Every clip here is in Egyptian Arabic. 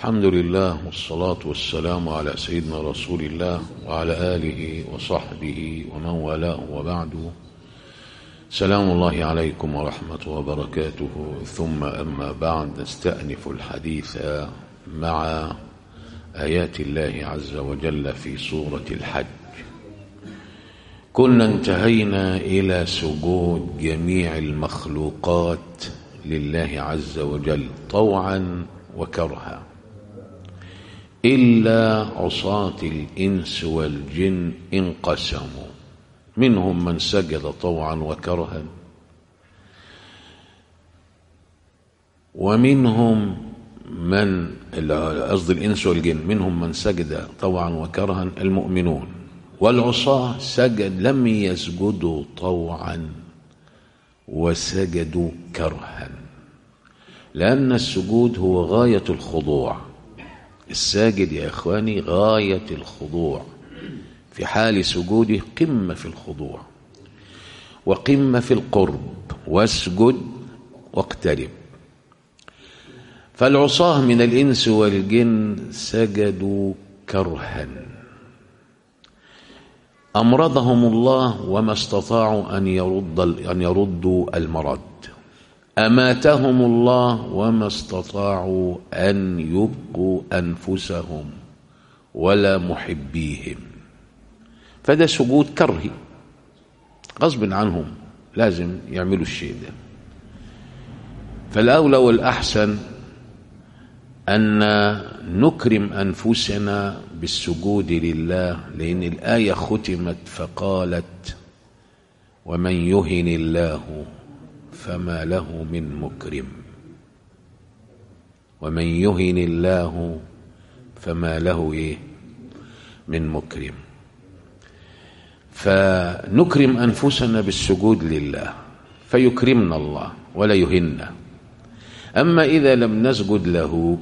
الحمد لله والصلاة والسلام على سيدنا رسول الله وعلى آله وصحبه ومن والاه وبعد سلام الله عليكم ورحمة وبركاته ثم أما بعد نستأنف الحديث مع آيات الله عز وجل في سورة الحج كنا انتهينا إلى سجود جميع المخلوقات لله عز وجل طوعا وكرها إلا عصاة الإنس والجن انقسموا منهم من سجد طوعا وكرها ومنهم من قصد الإنس والجن منهم من سجد طوعا وكرها المؤمنون والعصاة سجد لم يسجدوا طوعا وسجدوا كرها لأن السجود هو غاية الخضوع الساجد يا إخواني غاية الخضوع في حال سجوده قمة في الخضوع وقمة في القرب واسجد واقترب فالعصاة من الإنس والجن سجدوا كرها أمرضهم الله وما استطاعوا أن يرد أن يردوا المرض أماتهم الله وما استطاعوا أن يبقوا أنفسهم ولا محبيهم فده سجود كرهي غصب عنهم لازم يعملوا الشيء ده فالأولى والأحسن أن نكرم أنفسنا بالسجود لله لأن الآية ختمت فقالت ومن يهن الله فما له من مكرم ومن يهن الله فما له إيه من مكرم فنكرم أنفسنا بالسجود لله فيكرمنا الله ولا يهنا أما إذا لم نسجد له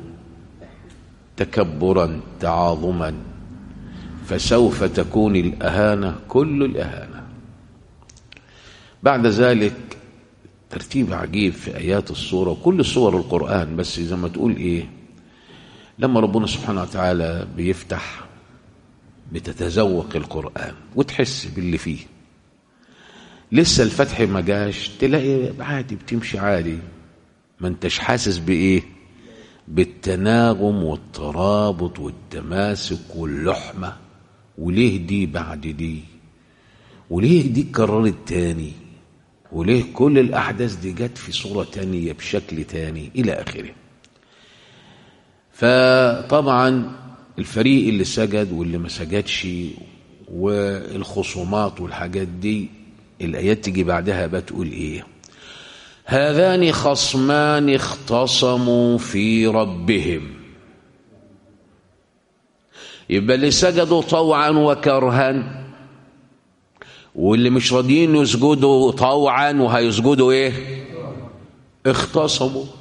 تكبرا تعاظما فسوف تكون الأهانة كل الأهانة بعد ذلك ترتيب عجيب في آيات الصورة وكل صور القرآن بس زي ما تقول إيه لما ربنا سبحانه وتعالى بيفتح بتتذوق القرآن وتحس باللي فيه لسه الفتح ما جاش تلاقي عادي بتمشي عادي ما انتش حاسس بإيه بالتناغم والترابط والتماسك واللحمة وليه دي بعد دي وليه دي اتكررت تاني وليه كل الأحداث دي جت في صورة تانية بشكل تاني إلى آخره فطبعا الفريق اللي سجد واللي ما سجدش والخصومات والحاجات دي الآيات تيجي بعدها بتقول إيه هذان خصمان اختصموا في ربهم يبقى اللي سجدوا طوعا وكرها واللي مش راضيين يسجدوا طوعا وهيسجدوا ايه اختصموا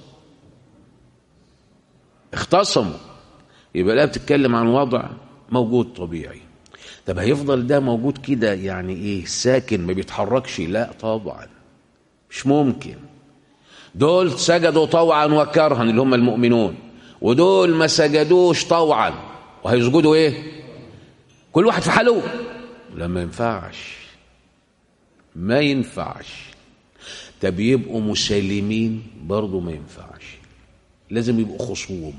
اختصموا يبقى لا بتتكلم عن وضع موجود طبيعي طب هيفضل ده موجود كده يعني ايه ساكن ما بيتحركش لا طبعا مش ممكن دول سجدوا طوعا وكرها اللي هم المؤمنون ودول ما سجدوش طوعا وهيسجدوا ايه كل واحد في حاله لا ما ينفعش ما ينفعش طب يبقوا مسالمين برضه ما ينفعش لازم يبقوا خصوم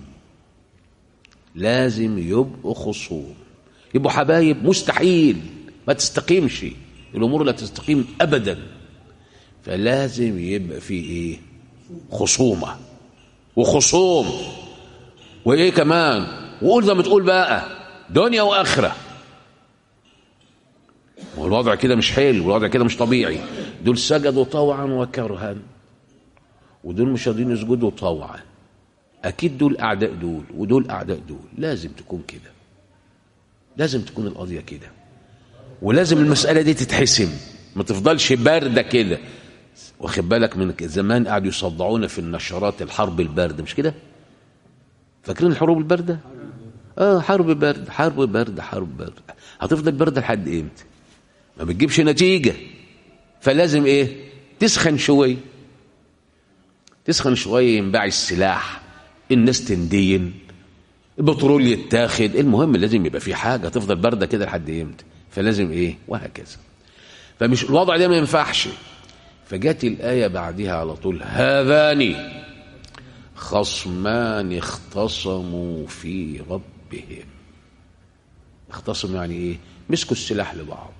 لازم يبقوا خصوم يبقوا حبايب مستحيل ما تستقيمش الامور لا تستقيم ابدا فلازم يبقى في ايه خصومه وخصوم وايه كمان وقول زي ما تقول بقى دنيا واخره والوضع كده مش حلو والوضع كده مش طبيعي دول سجدوا طوعا وكرها ودول مش راضيين يسجدوا طوعا اكيد دول اعداء دول ودول اعداء دول لازم تكون كده لازم تكون القضيه كده ولازم المساله دي تتحسم ما تفضلش بارده كده واخد بالك من زمان قعدوا يصدعونا في النشرات الحرب البارده مش كده فاكرين الحروب البارده اه حرب برد حرب برد حرب برد هتفضل برد لحد امتى ما بتجيبش نتيجه فلازم ايه تسخن شويه تسخن شويه ينباع السلاح الناس تندين البترول يتاخد المهم لازم يبقى في حاجة تفضل باردة كده لحد امتى فلازم ايه وهكذا فمش الوضع ده ما ينفعش فجت الآية بعدها على طول هذان خصمان اختصموا في ربهم اختصموا يعني ايه مسكوا السلاح لبعض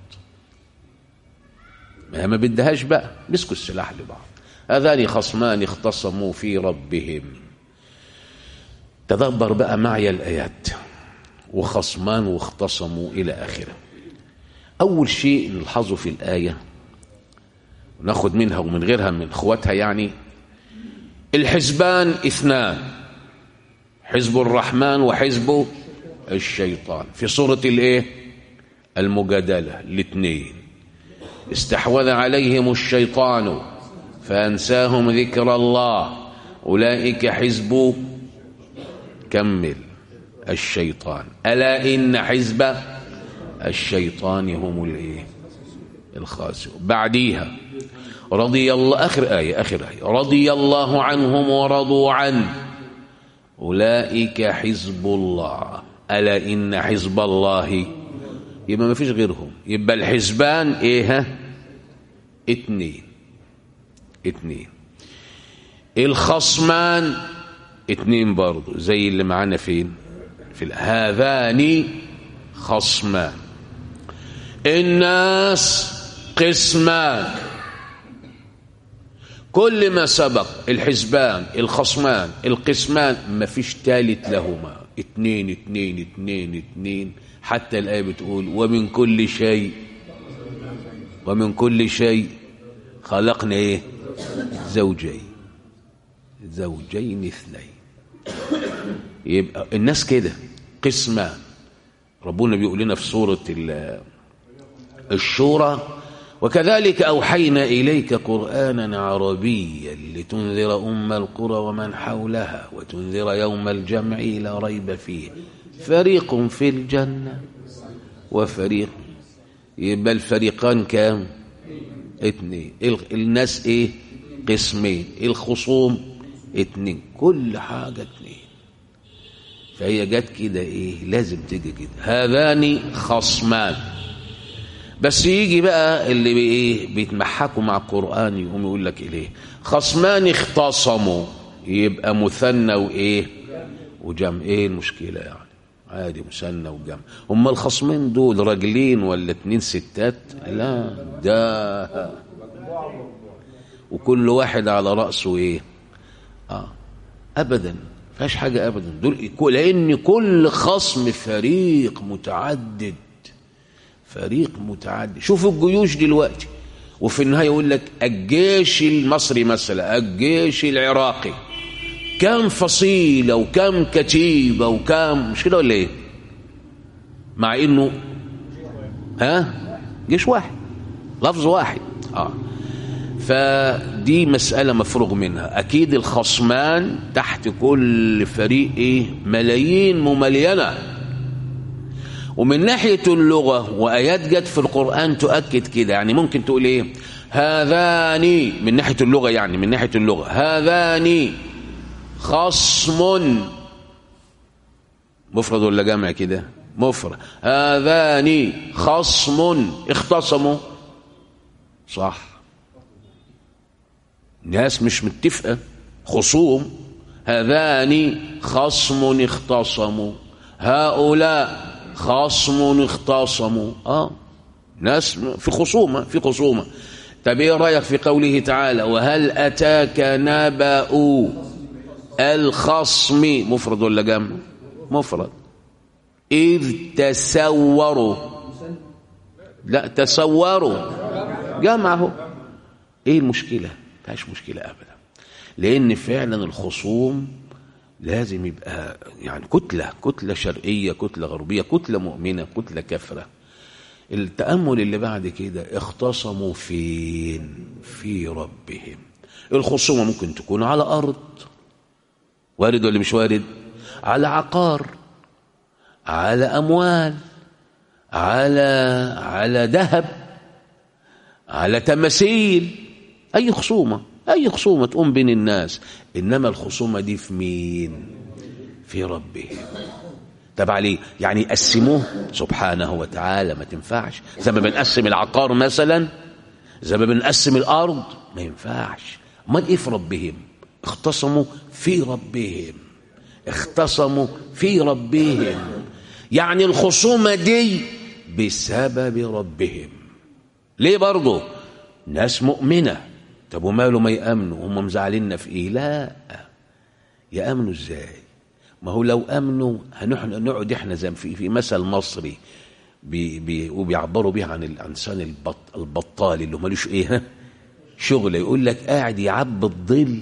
ما ما بدهاش بقى مسكوا السلاح لبعض هذان خصمان اختصموا في ربهم تدبر بقى معي الآيات وخصمان واختصموا إلى آخره أول شيء نلحظه في الآية وناخد منها ومن غيرها من اخواتها يعني الحزبان اثنان حزب الرحمن وحزب الشيطان في صورة الايه المجادلة الاثنين استحوذ عليهم الشيطان فأنساهم ذكر الله أولئك حزب كمل الشيطان ألا إن حزب الشيطان هم الايه الخاسرون بعديها رضي الله آخر آية آخر آية رضي الله عنهم ورضوا عنه أولئك حزب الله ألا إن حزب الله يبقى ما فيش غيرهم يبقى الحزبان إيه ها اتنين اتنين الخصمان اتنين برضو زي اللي معانا فين في هذان خصمان الناس قسمان كل ما سبق الحزبان الخصمان القسمان ما فيش ثالث لهما اتنين اتنين اتنين اتنين حتى الآية بتقول ومن كل شيء ومن كل شيء خلقنا ايه زوجين زوجين اثنين يبقى الناس كده قسمان ربنا بيقول لنا في سورة الشورى وكذلك أوحينا إليك قرآنا عربيا لتنذر أم القرى ومن حولها وتنذر يوم الجمع لا ريب فيه فريق في الجنة وفريق يبقى الفريقان كام اتنين الناس ايه قسمين الخصوم اتنين كل حاجة اتنين فهي جت كده ايه لازم تيجي كده هذان خصمان بس يجي بقى اللي بايه بيتمحكوا مع القرآن يقوم يقول لك ايه خصمان اختصموا يبقى مثنى وايه وجمع ايه المشكلة يعني عادي مثنى وجمع هم الخصمين دول راجلين ولا اتنين ستات لا ده وكل واحد على رأسه ايه اه ابدا فيهاش حاجة ابدا دول لان كل خصم فريق متعدد فريق متعدد شوفوا الجيوش دلوقتي وفي النهاية يقول لك الجيش المصري مثلا الجيش العراقي كم فصيلة وكم كتيبة وكم مش كده ولا ايه مع انه ها جيش واحد لفظ واحد اه فدي مسألة مفروغ منها أكيد الخصمان تحت كل فريق إيه ملايين مملينة ومن ناحية اللغة وآيات جت في القرآن تؤكد كده يعني ممكن تقول إيه هذان من ناحية اللغة يعني من ناحية اللغة هذان خصم مفرد ولا جمع كده مفرد هذان خصم اختصموا صح ناس مش متفقة خصوم هذان خصم اختصموا هؤلاء خصم اختصموا اه ناس في خصومة في خصومة طب ايه رايك في قوله تعالى وهل اتاك نبأ الخصم مفرد ولا جمع مفرد اذ تسوروا لا تسوروا جمعه ايه المشكله فيهاش مشكله ابدا لان فعلا الخصوم لازم يبقى يعني كتله كتله شرقيه كتله غربيه كتله مؤمنه كتله كافره التامل اللي بعد كده اختصموا فين في ربهم الخصومه ممكن تكون على ارض وارد ولا مش وارد على عقار على اموال على على ذهب على تماثيل اي خصومه اي خصومه تقوم بين الناس انما الخصومه دي في مين في ربهم طب عليه يعني يقسموه سبحانه وتعالى ما تنفعش زي ما بنقسم العقار مثلا زي ما بنقسم الارض ما ينفعش امال ايه في ربهم اختصموا في ربهم اختصموا في ربهم يعني الخصومه دي بسبب ربهم ليه برضه ناس مؤمنه طب وماله ما يامنوا هم مزعليننا في ايه لا يامنوا ازاي ما هو لو امنوا هنحن نقعد احنا زي في في مثل مصري بي بي وبيعبروا بيه عن الانسان البط البطال اللي ملوش ايه ها شغل يقول لك قاعد يعبي الظل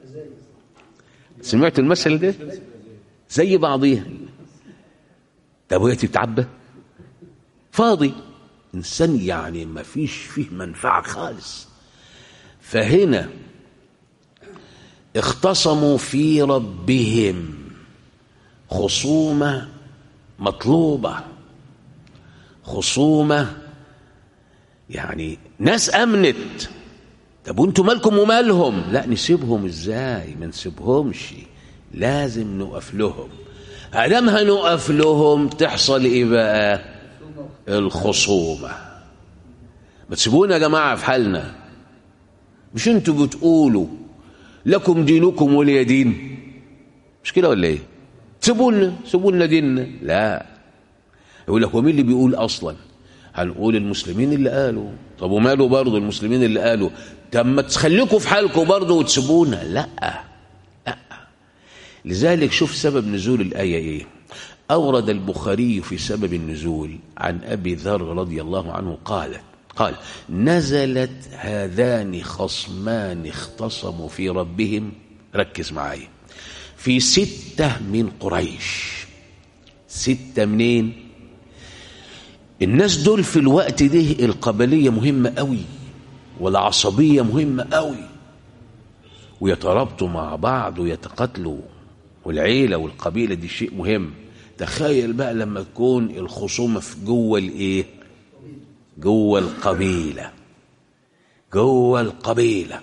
سمعت المثل ده زي بعضيها طب وهي بتتعبى فاضي انسان يعني ما فيش فيه منفعه خالص فهنا اختصموا في ربهم خصومه مطلوبه خصومه يعني ناس امنت طب وانتوا مالكم ومالهم لا نسيبهم ازاي ما نسيبهمش لازم نقف لهم ادام هنقف لهم تحصل ايه بقى الخصومه ما تسيبونا يا جماعه في حالنا مش انتوا بتقولوا لكم دينكم ولي دين مش كده ولا ايه سيبونا سيبونا ديننا لا يقول لك ومين اللي بيقول اصلا هنقول المسلمين اللي قالوا طب وماله برضه المسلمين اللي قالوا طب ما تخليكم في حالكم برضه وتسيبونا لا لا لذلك شوف سبب نزول الايه ايه اورد البخاري في سبب النزول عن ابي ذر رضي الله عنه قال قال نزلت هذان خصمان اختصموا في ربهم ركز معايا في ستة من قريش ستة منين الناس دول في الوقت ده القبلية مهمة قوي والعصبية مهمة قوي ويترابطوا مع بعض ويتقاتلوا والعيلة والقبيلة دي شيء مهم تخيل بقى لما تكون الخصومة في جوه الايه جوه القبيلة جوه القبيلة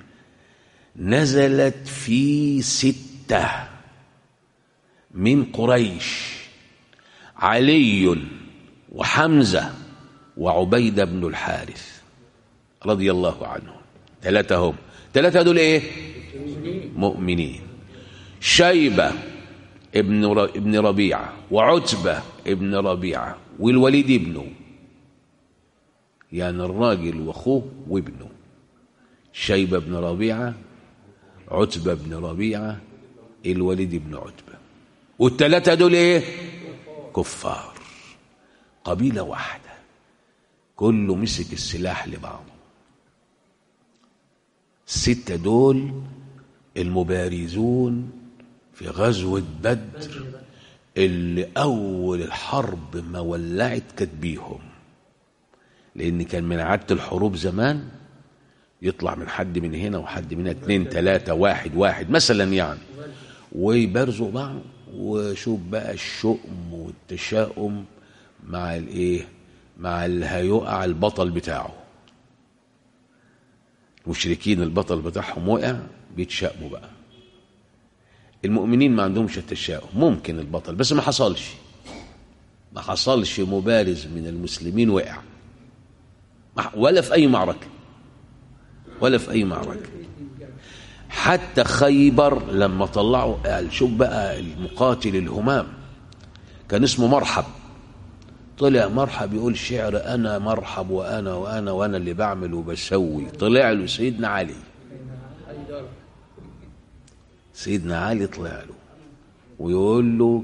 نزلت في ستة من قريش علي وحمزة وعبيدة بن الحارث رضي الله عنهم ثلاثة هم ثلاثة دول ايه مؤمنين شيبة ابن ابن ربيعة وعتبة ابن ربيعة والوليد ابنه يعني الراجل واخوه وابنه شيبة بن ربيعة عتبة بن ربيعة الوليد بن عتبة والثلاثة دول ايه كفار قبيلة واحدة كله مسك السلاح لبعضه الستة دول المبارزون في غزوة بدر اللي أول الحرب ما ولعت كانت بيهم لأن كان من عادة الحروب زمان يطلع من حد من هنا وحد من هنا اتنين تلاتة واحد واحد مثلا يعني ويبارزوا بعض وشوف بقى الشؤم والتشاؤم مع الايه مع اللي هيقع البطل بتاعه المشركين البطل بتاعهم وقع بيتشائموا بقى المؤمنين ما عندهمش التشاؤم ممكن البطل بس ما حصلش ما حصلش مبارز من المسلمين وقع ولا في اي معركه ولا في اي معركه حتى خيبر لما طلعوا قال شوف بقى المقاتل الهمام كان اسمه مرحب طلع مرحب يقول شعر انا مرحب وانا وانا وانا اللي بعمل وبسوي طلع له سيدنا علي سيدنا علي طلع له ويقول له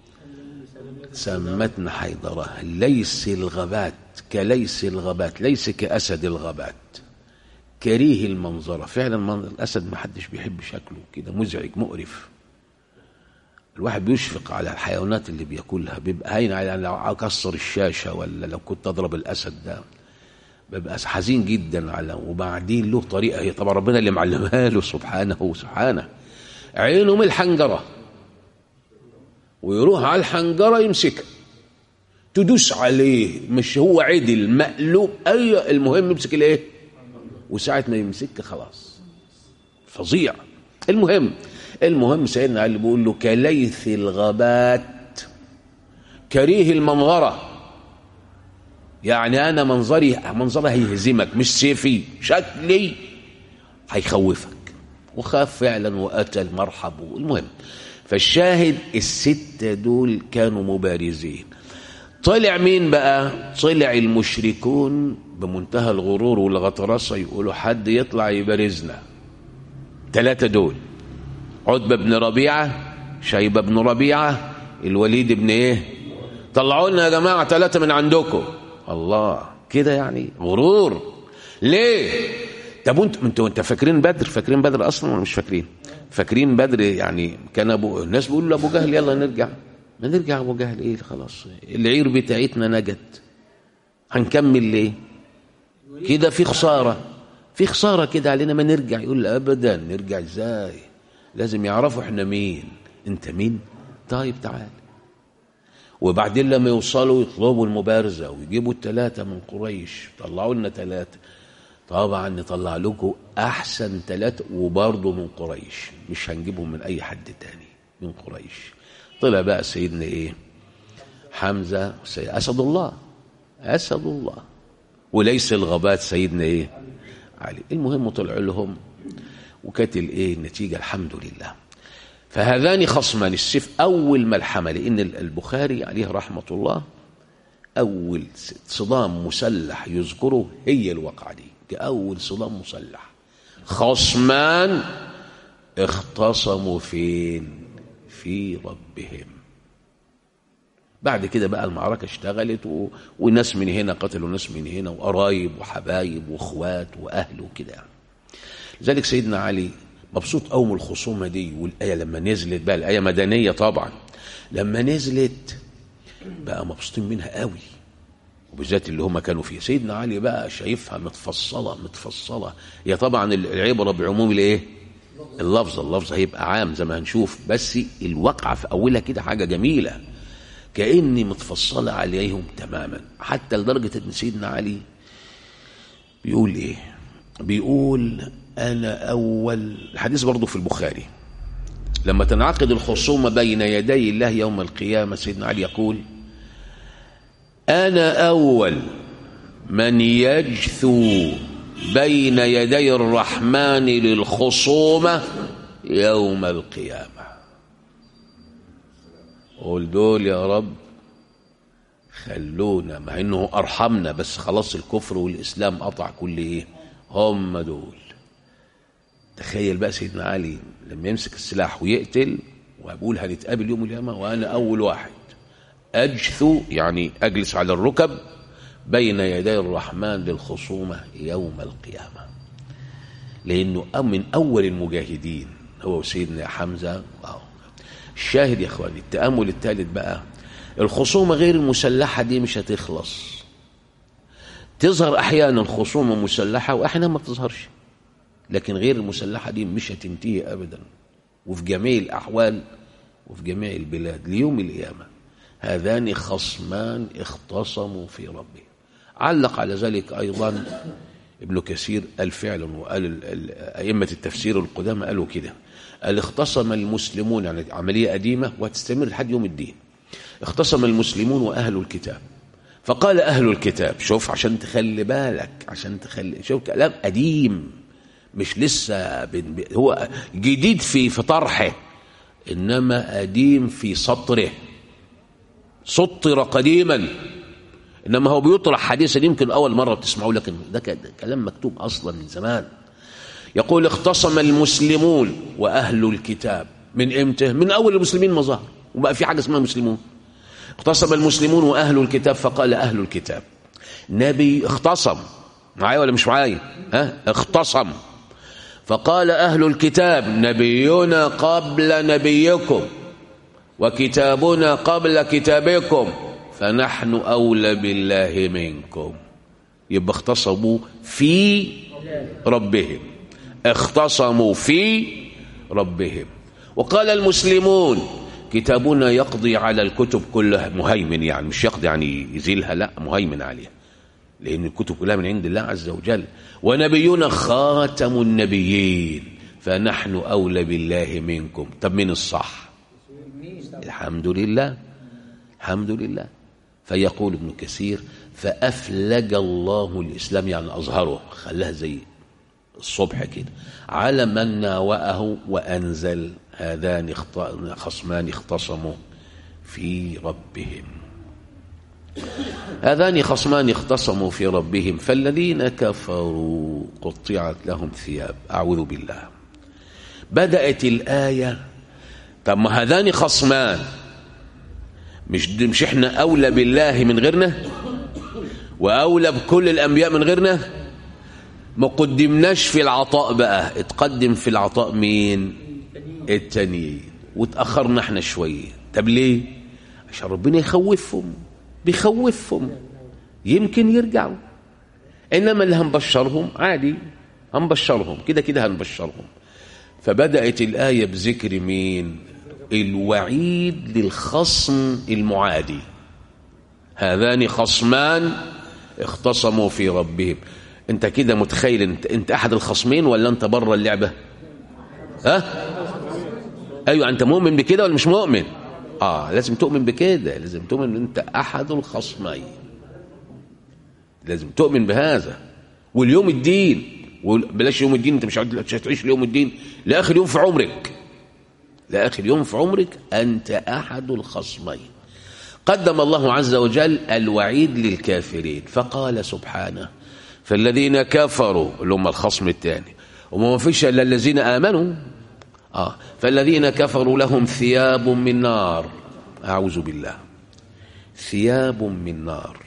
سمتنا حيدرة ليس الغبات كليس الغبات ليس كأسد الغبات كريه المنظرة فعلا منظر الأسد ما حدش بيحب شكله كده مزعج مقرف الواحد بيشفق على الحيوانات اللي بياكلها بيبقى هين على لو اكسر الشاشه ولا لو كنت اضرب الاسد ده ببقى حزين جدا على وبعدين له طريقه هي طبعا ربنا اللي معلمها له سبحانه وسبحانه عينه من الحنجره ويروح على الحنجره يمسكها تدوس عليه مش هو عدل مقلوب اي المهم يمسك الايه وساعه ما يمسك خلاص فظيع المهم المهم سيدنا علي بيقول له كليث الغابات كريه المنظرة يعني أنا منظري منظري هيهزمك مش سيفي شكلي هيخوفك وخاف فعلا وقتل مرحب المهم فالشاهد الستة دول كانوا مبارزين طلع مين بقى طلع المشركون بمنتهى الغرور والغطرسة يقولوا حد يطلع يبارزنا ثلاثة دول عتبة بن ربيعة شيبة بن ربيعة الوليد بن ايه طلعوا لنا يا جماعة ثلاثة من عندكم الله كده يعني غرور ليه طب انتوا انتوا انت فاكرين بدر فاكرين بدر اصلا ولا مش فاكرين فاكرين بدر يعني كان ابو الناس بيقولوا لابو جهل يلا نرجع ما نرجع ابو جهل ايه خلاص العير بتاعتنا نجت هنكمل ليه كده في خساره في خساره كده علينا ما نرجع يقول ابدا نرجع ازاي لازم يعرفوا احنا مين انت مين طيب تعال وبعدين لما يوصلوا يطلبوا المبارزه ويجيبوا الثلاثه من قريش طلعوا لنا ثلاثه طبعا نطلع لكم احسن ثلاثه وبرضه من قريش مش هنجيبهم من اي حد تاني من قريش طلع بقى سيدنا ايه حمزه سيد اسد الله اسد الله وليس الغابات سيدنا ايه علي المهم طلعوا لهم وكانت الايه النتيجه الحمد لله فهذان خصمان السيف اول ملحمه لان البخاري عليه رحمه الله اول صدام مسلح يذكره هي الواقعه دي كأول صدام مسلح خصمان اختصموا فين في ربهم بعد كده بقى المعركة اشتغلت و... وناس من هنا قتلوا ناس من هنا وقرايب وحبايب واخوات واهل وكده يعني. لذلك سيدنا علي مبسوط قوي من الخصومة دي والآية لما نزلت بقى الآية مدنية طبعا لما نزلت بقى مبسوطين منها قوي وبالذات اللي هم كانوا فيه سيدنا علي بقى شايفها متفصلة متفصلة هي طبعا العبرة بعموم الايه اللفظ اللفظ هيبقى عام زي ما هنشوف بس الواقعة في أولها كده حاجة جميلة كأني متفصلة عليهم تماما حتى لدرجة ان سيدنا علي بيقول ايه بيقول انا اول الحديث برضه في البخاري لما تنعقد الخصومة بين يدي الله يوم القيامة سيدنا علي يقول أنا أول من يجثو بين يدي الرحمن للخصومة يوم القيامة قول دول يا رب خلونا مع انه ارحمنا بس خلاص الكفر والاسلام قطع كل ايه هم دول تخيل بقى سيدنا علي لما يمسك السلاح ويقتل ويقول هنتقابل يوم القيامه وانا اول واحد اجثو يعني اجلس على الركب بين يدي الرحمن للخصومه يوم القيامه لانه من اول المجاهدين هو سيدنا حمزه واو الشاهد يا اخواني التامل الثالث بقى الخصومه غير المسلحه دي مش هتخلص تظهر احيانا خصومه مسلحه واحيانا ما بتظهرش لكن غير المسلحه دي مش هتنتهي ابدا وفي جميع الاحوال وفي جميع البلاد ليوم القيامه هذان خصمان اختصموا في ربهم علق على ذلك ايضا ابن كثير قال فعلا وقال ائمه التفسير القدامى قالوا كده قال اختصم المسلمون يعني عمليه قديمه وهتستمر لحد يوم الدين اختصم المسلمون واهل الكتاب فقال اهل الكتاب شوف عشان تخلي بالك عشان تخلي شوف كلام قديم مش لسه بن... هو جديد في في طرحه انما قديم في سطره سطر قديما انما هو بيطرح حديثا يمكن اول مره بتسمعوه لكن ده كلام مكتوب اصلا من زمان يقول اختصم المسلمون واهل الكتاب من امتى من اول المسلمين ما ظهر وبقى في حاجه اسمها مسلمون اختصم المسلمون واهل الكتاب فقال اهل الكتاب نبي اختصم معايا ولا مش معايا ها اختصم فقال اهل الكتاب نبينا قبل نبيكم وكتابنا قبل كتابكم فنحن اولى بالله منكم يبقى اختصموا في ربهم اختصموا في ربهم وقال المسلمون كتابنا يقضي على الكتب كلها مهيمن يعني مش يقضي يعني يزيلها لا مهيمن عليها لأن الكتب كلها من عند الله عز وجل ونبينا خاتم النبيين فنحن أولى بالله منكم طب مين الصح الحمد لله الحمد لله فيقول ابن كثير فأفلج الله الإسلام يعني أظهره خلاها زي الصبح كده على من ناوأه وأنزل هذان خصمان اختصموا في ربهم هذان خصمان اختصموا في ربهم فالذين كفروا قطعت لهم ثياب أعوذ بالله بدأت الآية طب ما هذان خصمان مش مش احنا أولى بالله من غيرنا وأولى بكل الأنبياء من غيرنا ما قدمناش في العطاء بقى اتقدم في العطاء مين التانيين وتأخرنا احنا شوية طب ليه عشان ربنا يخوفهم بيخوفهم يمكن يرجعوا انما اللي هنبشرهم عادي هنبشرهم كده كده هنبشرهم فبدأت الآية بذكر مين الوعيد للخصم المعادي هذان خصمان اختصموا في ربهم انت كده متخيل انت, انت احد الخصمين ولا انت بره اللعبة ها ايوه انت مؤمن بكده ولا مش مؤمن اه لازم تؤمن بكده لازم تؤمن ان انت احد الخصمين لازم تؤمن بهذا واليوم الدين بلاش يوم الدين انت مش هتعيش ليوم الدين لاخر يوم في عمرك لاخر يوم في عمرك انت احد الخصمين قدم الله عز وجل الوعيد للكافرين فقال سبحانه فالذين كفروا اللي هم الخصم الثاني وما فيش الا الذين امنوا اه فالذين كفروا لهم ثياب من نار اعوذ بالله ثياب من نار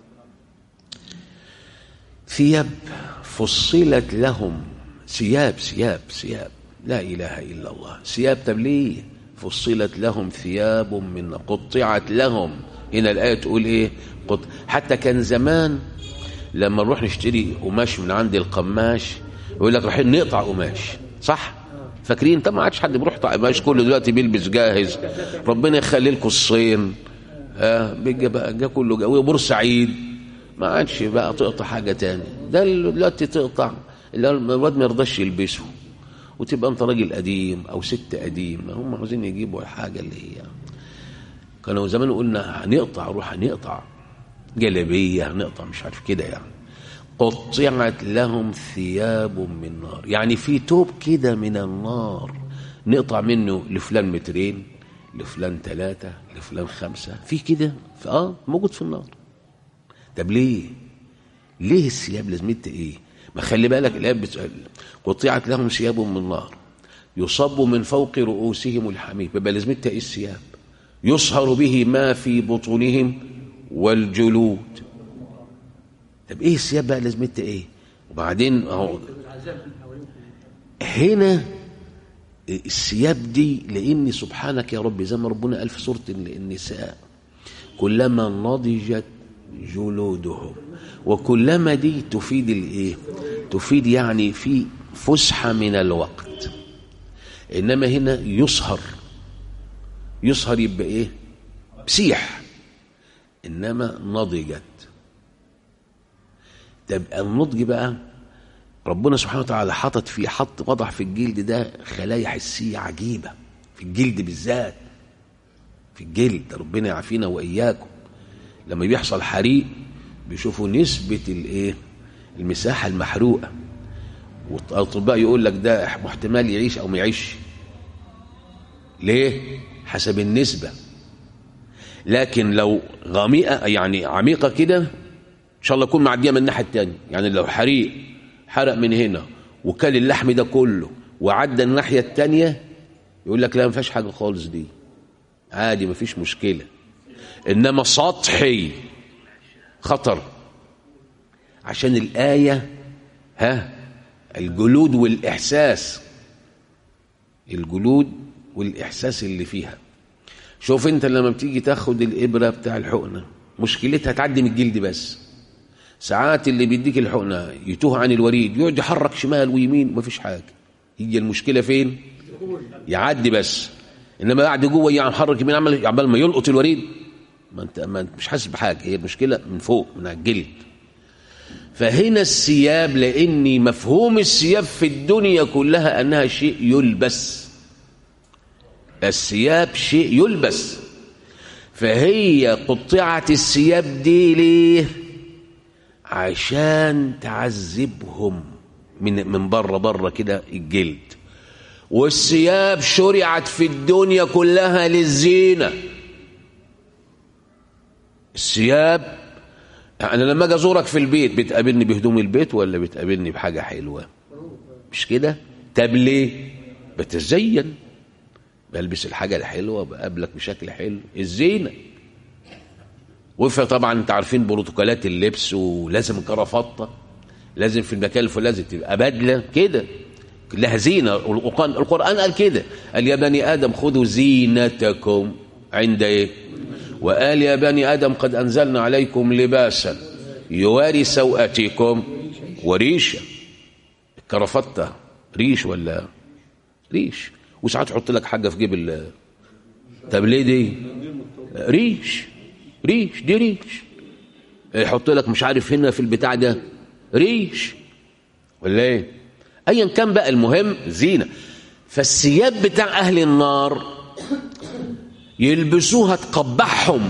ثياب فصلت لهم ثياب ثياب ثياب لا اله الا الله ثياب طب ليه فصلت لهم ثياب من نار قطعت لهم هنا الايه تقول ايه قط... حتى كان زمان لما نروح نشتري قماش من عند القماش يقول لك رايحين نقطع قماش صح فاكرين طب ما عادش حد بيروح يقطع قماش كله دلوقتي بيلبس جاهز ربنا يخلي لكم الصين آه بيجي بقى جا كله جا وبورسعيد ما عادش بقى تقطع حاجه تاني ده دلوقتي تقطع الواد ما يرضاش يلبسه وتبقى انت راجل قديم او ست قديم هم عاوزين يجيبوا الحاجه اللي هي كانوا زمان قلنا هنقطع روح هنقطع جلبيه هنقطع مش عارف كده يعني قطعت لهم ثياب من نار يعني في توب كده من النار نقطع منه لفلان مترين لفلان ثلاثة لفلان خمسة في كده اه موجود في النار طب ليه ليه الثياب لازمتها ايه ما خلي بالك الايه بتسال قطعت لهم ثياب من نار يصب من فوق رؤوسهم الحميم يبقى لازمتها ايه الثياب يصهر به ما في بطونهم والجلود طب ايه الثياب بقى لازمتها ايه وبعدين اهو هنا الثياب دي لان سبحانك يا رب زي ما ربنا قال في سوره النساء كلما نضجت جلودهم وكلما دي تفيد الايه تفيد يعني في فسحه من الوقت انما هنا يصهر يصهر يبقى ايه بسيح انما نضجت طب النضج بقى ربنا سبحانه وتعالى حطت فيه حط وضع في الجلد ده خلايا حسيه عجيبه في الجلد بالذات في الجلد ربنا يعافينا واياكم لما بيحصل حريق بيشوفوا نسبه الايه المساحه المحروقه والاطباء يقول لك ده احتمال يعيش او ما يعيش ليه حسب النسبه لكن لو غامقه يعني عميقه كده ان شاء الله يكون معديه من الناحيه الثانيه يعني لو حريق حرق من هنا وكل اللحم ده كله وعدى الناحيه الثانيه يقول لك لا ما فيهاش حاجه خالص دي عادي ما فيش مشكله انما سطحي خطر عشان الايه ها الجلود والاحساس الجلود والاحساس اللي فيها شوف انت لما بتيجي تاخد الابره بتاع الحقنه مشكلتها تعدي من الجلد بس ساعات اللي بيديك الحقنه يتوه عن الوريد يقعد يحرك شمال ويمين مفيش حاجه هي المشكله فين يعدي بس انما قاعد جوه يحرك يمين عمال عمال ما يلقط الوريد ما انت ما انت مش حاسس بحاجه هي المشكله من فوق من على الجلد فهنا الثياب لأن مفهوم الثياب في الدنيا كلها أنها شيء يلبس الثياب شيء يلبس فهي قطعت الثياب دي ليه عشان تعذبهم من من بره بره كده الجلد والثياب شرعت في الدنيا كلها للزينه الثياب انا لما اجي ازورك في البيت بتقابلني بهدوم البيت ولا بتقابلني بحاجه حلوه مش كده طب ليه بتزين بلبس الحاجه الحلوه بقابلك بشكل حلو الزينه وفي طبعا انت عارفين بروتوكولات اللبس ولازم كرافطه لازم في المكان الفلاني لازم تبقى بدله كده لها زينه القران القران قال كده قال يا بني ادم خذوا زينتكم عند ايه وقال يا بني ادم قد انزلنا عليكم لباسا يواري سوءتكم وريشه الكرافته ريش ولا ريش وساعات تحط لك حاجه في جيب ال طب ليه دي ريش ريش دي ريش يحط لك مش عارف هنا في البتاع ده ريش ولا ايه ايا كان بقى المهم زينه فالثياب بتاع اهل النار يلبسوها تقبحهم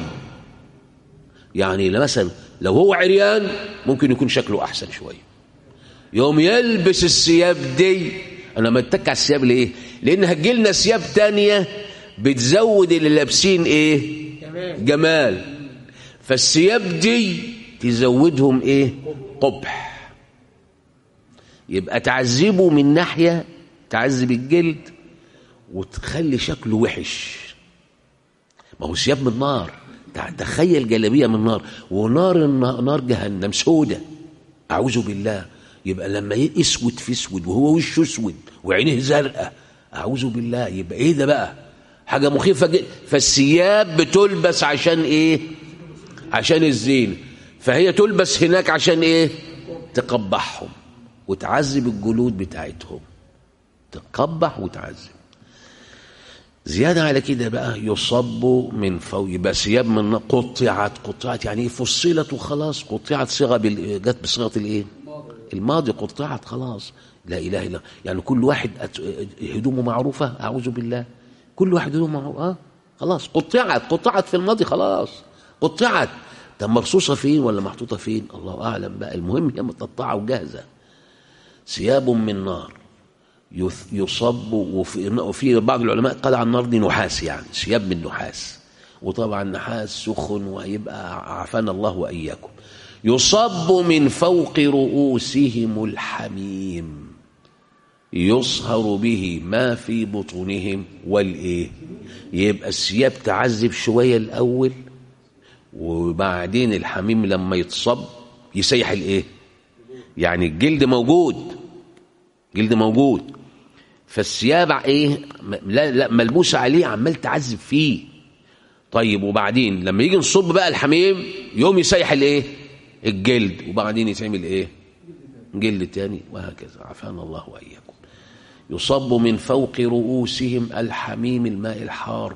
يعني مثلا لو هو عريان ممكن يكون شكله احسن شويه يوم يلبس الثياب دي انا متك على الثياب ليه لان هتجيلنا ثياب تانية بتزود اللي لابسين ايه جمال فالثياب دي تزودهم ايه قبح يبقى تعذبه من ناحيه تعذب الجلد وتخلي شكله وحش ما هو ثياب من نار تخيل جلابيه من نار ونار نار جهنم سودة اعوذ بالله يبقى لما اسود في اسود وهو وشه اسود وعينيه زرقاء اعوذ بالله يبقى ايه ده بقى حاجه مخيفه جدا فالثياب بتلبس عشان ايه عشان الزينه فهي تلبس هناك عشان ايه تقبحهم وتعذب الجلود بتاعتهم تقبح وتعذب زيادة على كده بقى يصب من فوق يبقى ثياب من قطعت قطعت يعني ايه فصلت وخلاص قطعت صيغه بال... جت بصيغه الايه؟ الماضي قطعت خلاص لا اله الا يعني كل واحد أت... هدومه معروفه اعوذ بالله كل واحد هدومه معروفه اه خلاص قطعت قطعت في الماضي خلاص قطعت طب مرصوصه فين ولا محطوطه فين؟ الله اعلم بقى المهم هي متقطعه وجاهزه ثياب من نار يصب وفي, وفي بعض العلماء قال عن النار دي نحاس يعني ثياب من نحاس وطبعا نحاس سخن ويبقى عافانا الله واياكم يصب من فوق رؤوسهم الحميم يصهر به ما في بطونهم والايه يبقى الثياب تعذب شويه الاول وبعدين الحميم لما يتصب يسيح الايه يعني الجلد موجود جلد موجود فالثياب ايه لا لا ملبوسه عليه عمال تعذب فيه طيب وبعدين لما يجي نصب بقى الحميم يوم يسيح الايه الجلد وبعدين يتعمل ايه جلد تاني وهكذا عافانا الله واياكم يصب من فوق رؤوسهم الحميم الماء الحار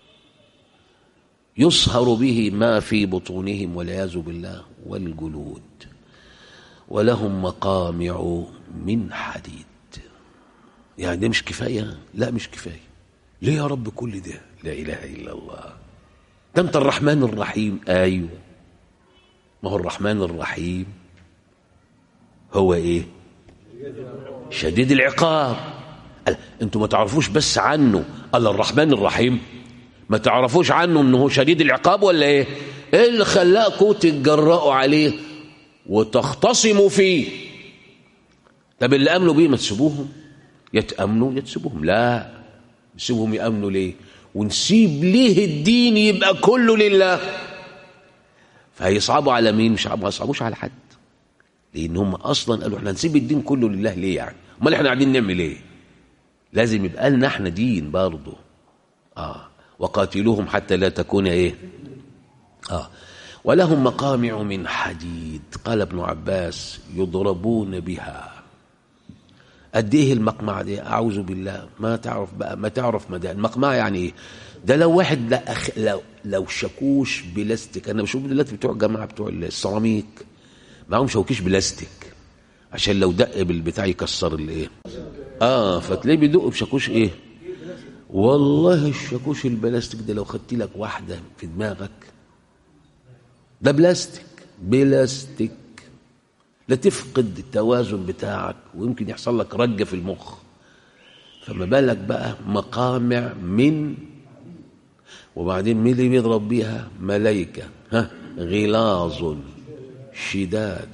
يصهر به ما في بطونهم والعياذ بالله والجلود ولهم مقامع من حديد يعني ده مش كفاية لا مش كفاية ليه يا رب كل ده لا إله إلا الله ده أنت الرحمن الرحيم أيوه ما هو الرحمن الرحيم هو إيه شديد العقاب أنتوا ما تعرفوش بس عنه قال الرحمن الرحيم ما تعرفوش عنه أنه شديد العقاب ولا إيه إيه اللي خلاكوا تتجرأوا عليه وتختصموا فيه طب اللي امنوا بيه ما تسيبوهم يتامنوا يتسيبوهم لا نسيبهم يامنوا ليه ونسيب ليه الدين يبقى كله لله فهيصعبوا على مين مش ما يصعبوش على حد لان هم اصلا قالوا احنا نسيب الدين كله لله ليه يعني امال احنا قاعدين نعمل ايه لازم يبقى لنا احنا دين برضه اه وقاتلوهم حتى لا تكون ايه اه ولهم مقامع من حديد قال ابن عباس يضربون بها قد ايه المقمع دي اعوذ بالله ما تعرف بقى ما تعرف مدى المقمع يعني ايه ده لو واحد لا أخ لو لو شاكوش بلاستيك انا بشوف دلوقتي بتوع الجماعه بتوع السيراميك معاهم شوكيش بلاستيك عشان لو دق بالبتاع يكسر الايه اه فتلاقيه بيدق بشاكوش ايه والله الشاكوش البلاستيك ده لو خدت لك واحده في دماغك ده بلاستيك بلاستيك لا تفقد التوازن بتاعك ويمكن يحصل لك رجه في المخ فما بالك بقى مقامع من وبعدين مين اللي بيضرب بيها ملائكه ها غلاظ شداد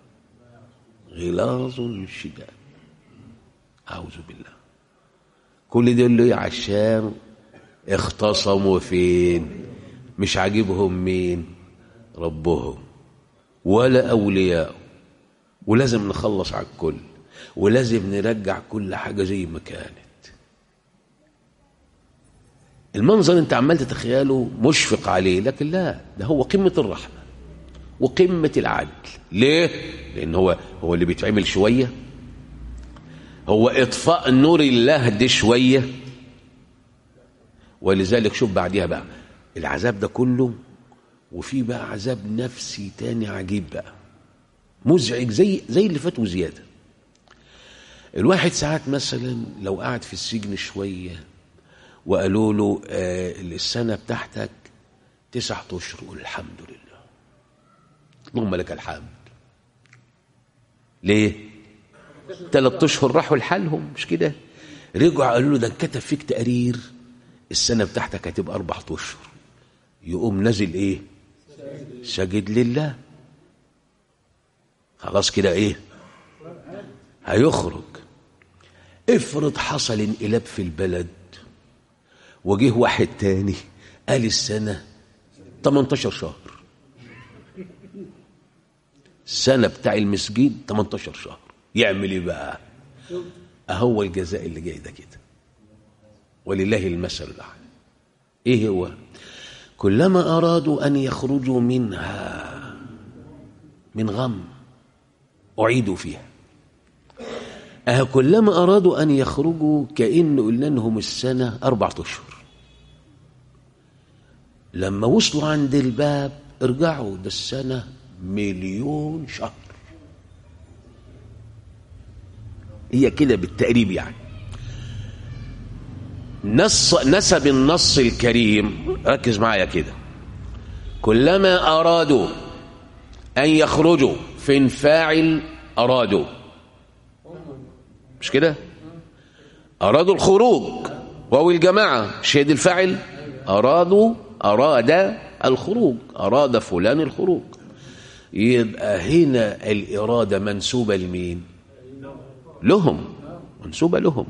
غلاظ شداد أعوذ بالله كل دول ليه عشان اختصموا فين مش عاجبهم مين ربهم ولا أولياء ولازم نخلص على الكل ولازم نرجع كل حاجة زي ما كانت المنظر انت عمال تتخيله مشفق عليه لكن لا ده هو قمة الرحمة وقمة العدل ليه؟ لأن هو هو اللي بيتعمل شوية هو إطفاء نور الله دي شوية ولذلك شوف بعديها بقى العذاب ده كله وفي بقى عذاب نفسي تاني عجيب بقى مزعج زي زي اللي فات وزياده الواحد ساعات مثلا لو قعد في السجن شويه وقالوا له آه السنه بتاعتك تسعة اشهر قول الحمد لله اللهم لك الحمد ليه ثلاث اشهر راحوا لحالهم مش كده رجعوا قالوا له ده انكتب فيك تقرير السنه بتاعتك هتبقى اربع اشهر يقوم نازل ايه ساجد لله خلاص كده ايه هيخرج افرض حصل انقلاب في البلد وجه واحد تاني قال السنة 18 شهر السنة بتاع المسجد 18 شهر يعمل ايه بقى اهو الجزاء اللي جاي ده كده ولله المثل الاعلى ايه هو كلما ارادوا ان يخرجوا منها من غم أعيدوا فيها أه كلما أرادوا أن يخرجوا كأن قلنا لهم السنة أربعة أشهر لما وصلوا عند الباب ارجعوا ده السنة مليون شهر هي كده بالتقريب يعني نص نسب النص الكريم ركز معايا كده كلما أرادوا أن يخرجوا فين فاعل أرادوا مش كده أرادوا الخروج وهو الجماعة شهد الفاعل أرادوا أراد الخروج أراد فلان الخروج يبقى هنا الإرادة منسوبة لمين لهم منسوبة لهم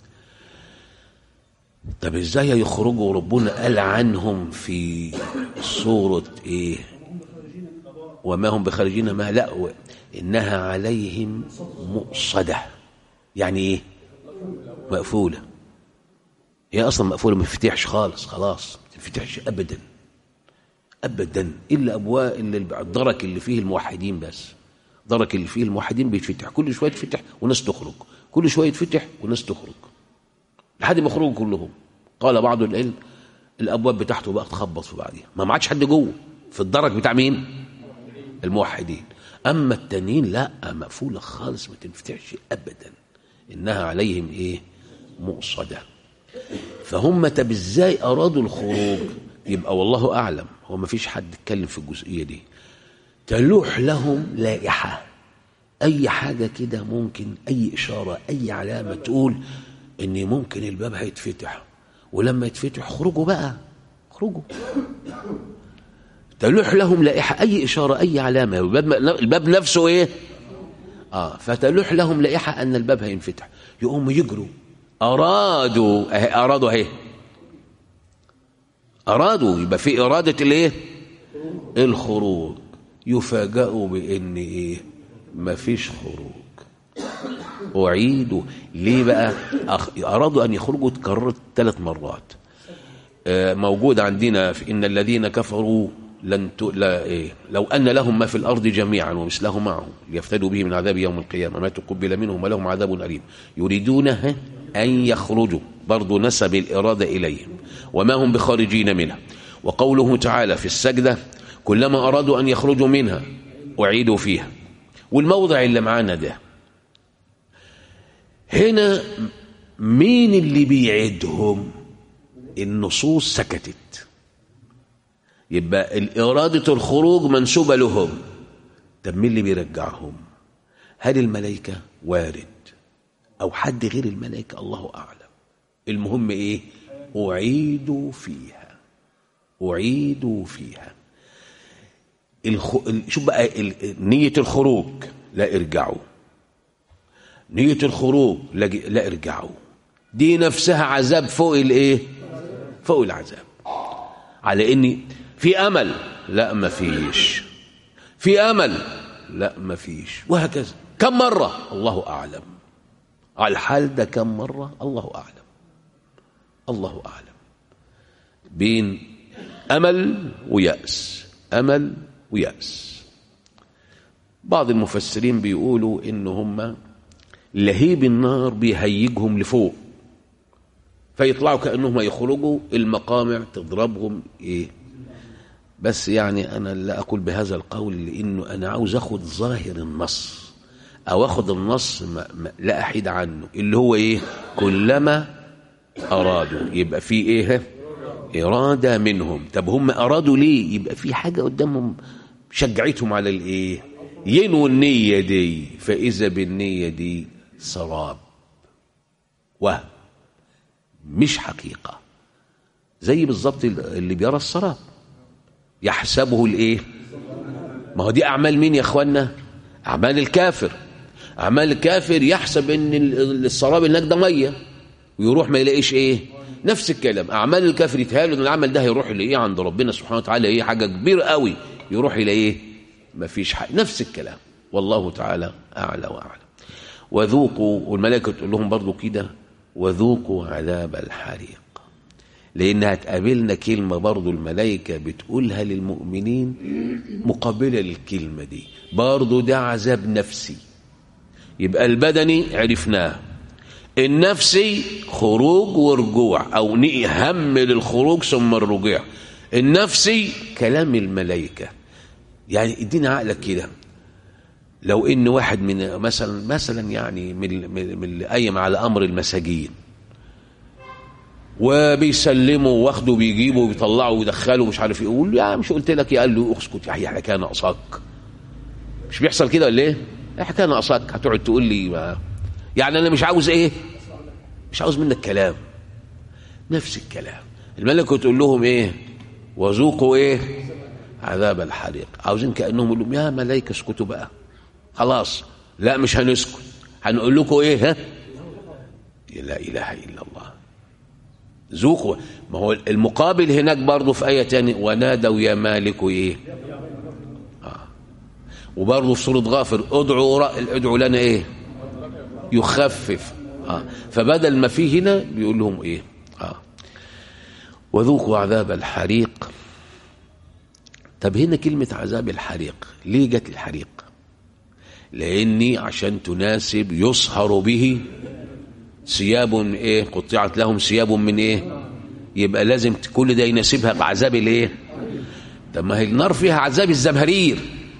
طب ازاي يخرجوا ربنا قال عنهم في سورة ايه وما هم بخارجين ما لا إنها عليهم مؤصدة يعني إيه مقفولة هي أصلا مقفولة ما تفتحش خالص خلاص ما تفتحش أبدا أبدا إلا أبواب إلا الدرك اللي فيه الموحدين بس درك اللي فيه الموحدين بيتفتح كل شوية يتفتح وناس تخرج كل شوية يتفتح وناس تخرج لحد ما يخرجوا كلهم قال بعض العلم الأبواب بتاعته بقى تخبط في بعضها ما معادش حد جوه في الدرك بتاع مين الموحدين أما التانيين لا مقفولة خالص ما تنفتحش أبدا إنها عليهم إيه مؤصدة فهم طب إزاي أرادوا الخروج يبقى والله أعلم هو ما فيش حد اتكلم في الجزئية دي تلوح لهم لائحة أي حاجة كده ممكن أي إشارة أي علامة تقول إن ممكن الباب هيتفتح ولما يتفتح خرجوا بقى خرجوا تلوح لهم لائحة أي إشارة أي علامة الباب, الباب نفسه إيه آه فتلوح لهم لائحة أن الباب هينفتح يقوموا يجروا أرادوا أه أرادوا أهي أرادوا يبقى في إرادة الإيه الخروج يفاجئوا بإن إيه مفيش خروج أعيدوا ليه بقى أرادوا أن يخرجوا تكررت ثلاث مرات آه موجود عندنا في إن الذين كفروا لن ت... لا إيه لو أن لهم ما في الأرض جميعا ومثله معه ليفتدوا به من عذاب يوم القيامة ما تقبل منهم ولهم عذاب أليم يريدون أن يخرجوا برضو نسب الإرادة إليهم وما هم بخارجين منها وقوله تعالى في السجدة كلما أرادوا أن يخرجوا منها أعيدوا فيها والموضع اللي معانا ده هنا مين اللي بيعدهم النصوص سكتت يبقى إرادة الخروج منسوبة لهم طب مين اللي بيرجعهم هل الملائكة وارد أو حد غير الملائكة الله أعلم المهم إيه أعيدوا فيها أعيدوا فيها الخ... شوف بقى ال... نية الخروج لا ارجعوا نية الخروج لا, لا ارجعوا دي نفسها عذاب فوق الايه فوق العذاب على ان في امل لا ما فيش في امل لا ما فيش وهكذا كم مرة الله اعلم على الحال ده كم مرة الله اعلم الله اعلم بين امل ويأس امل ويأس بعض المفسرين بيقولوا ان هم لهيب النار بيهيجهم لفوق فيطلعوا كأنهم يخرجوا المقامع تضربهم إيه بس يعني أنا لا أقول بهذا القول لأنه أنا عاوز أخذ ظاهر النص أو أخذ النص ما ما لا أحيد عنه اللي هو إيه كلما أرادوا يبقى في إيه إرادة منهم طب هم أرادوا ليه يبقى في حاجة قدامهم شجعتهم على الإيه ينووا النية دي فإذا بالنية دي سراب وهم مش حقيقة زي بالظبط اللي بيرى السراب يحسبه الايه ما هو دي اعمال مين يا اخوانا اعمال الكافر اعمال الكافر يحسب ان السراب هناك ده ميه ويروح ما يلاقيش ايه نفس الكلام اعمال الكافر يتهيأ ان العمل ده هيروح لايه عند ربنا سبحانه وتعالى ايه حاجه كبيره قوي يروح الى ايه ما فيش حاجه نفس الكلام والله تعالى اعلى واعلم وذوقوا والملائكه تقول لهم برضو كده وذوقوا عذاب الحريق لان هتقابلنا كلمه برضو الملائكه بتقولها للمؤمنين مقابله للكلمه دي برضو ده عذاب نفسي يبقى البدني عرفناه النفسي خروج ورجوع او هم للخروج ثم الرجوع النفسي كلام الملائكه يعني ادينا عقلك كده لو ان واحد من مثلا مثلا يعني من من, من اللي قايم على امر المساجين وبيسلموا واخدوا بيجيبوا وبيطلعوا ويدخلوا مش عارف يقول يا مش قلت لك يا قال له اسكت يا حكايه ناقصاك مش بيحصل كده ولا ايه؟ حكايه ناقصاك هتقعد تقول لي ما يعني انا مش عاوز ايه؟ مش عاوز منك كلام نفس الكلام الملكه تقول لهم ايه؟ وذوقوا ايه؟ عذاب الحريق عاوزين كانهم يقول لهم يا ملائكه اسكتوا بقى خلاص لا مش هنسكت هنقول لكم ايه ها لا اله الا الله ذوقوا ما هو المقابل هناك برضه في آية تانية ونادوا يا مالك ايه آه. وبرضه في سورة غافر ادعوا ادعوا لنا ايه يخفف آه. فبدل ما فيه هنا بيقول لهم ايه آه. وذوقوا عذاب الحريق طب هنا كلمة عذاب الحريق ليه جت الحريق لاني عشان تناسب يصهر به ثياب ايه قطعت لهم ثياب من ايه يبقى لازم كل ده يناسبها بعذاب الايه طب ما هي النار فيها عذاب الزمهرير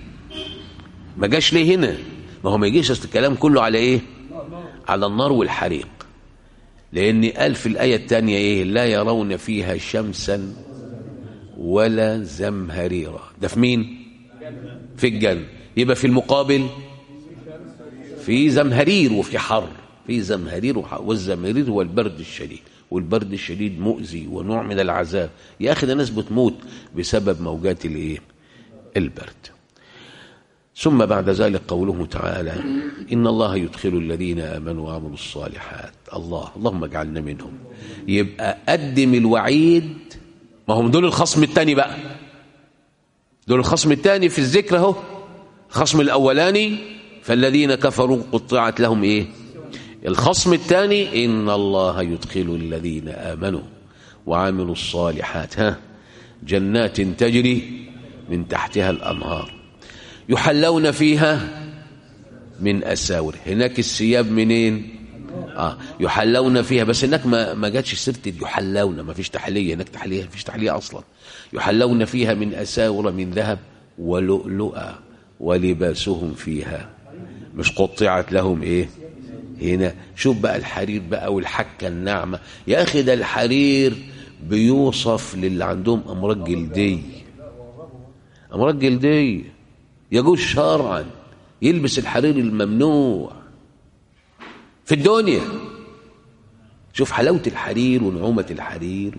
ما جاش ليه هنا ما هو ما يجيش الكلام كله على ايه على النار والحريق لان قال في الايه الثانيه ايه لا يرون فيها شمسا ولا زمهريرا ده في مين في الجنه يبقى في المقابل في زمهرير وفي حر في زمهرير وحر والزمهرير هو البرد الشديد والبرد الشديد مؤذي ونوع من العذاب يا اخي ده ناس بتموت بسبب موجات الايه البرد ثم بعد ذلك قوله تعالى ان الله يدخل الذين امنوا وعملوا الصالحات الله اللهم اجعلنا منهم يبقى قدم الوعيد ما هم دول الخصم الثاني بقى دول الخصم الثاني في الذكر اهو الخصم الاولاني فالذين كفروا قطعت لهم ايه الخصم الثاني ان الله يدخل الذين امنوا وعملوا الصالحات ها جنات تجري من تحتها الانهار يحلون فيها من اساور هناك الثياب منين اه يحلون فيها بس هناك ما ما جاتش سيره يحلون ما فيش تحليه هناك تحليه ما فيش تحليه اصلا يحلون فيها من اساور من ذهب ولؤلؤا ولباسهم فيها مش قطعت لهم ايه هنا شوف بقى الحرير بقى والحكة الناعمة يا أخي ده الحرير بيوصف للي عندهم أمراض جلدية أمراض جلدية يجوز شرعا يلبس الحرير الممنوع في الدنيا شوف حلاوة الحرير ونعومة الحرير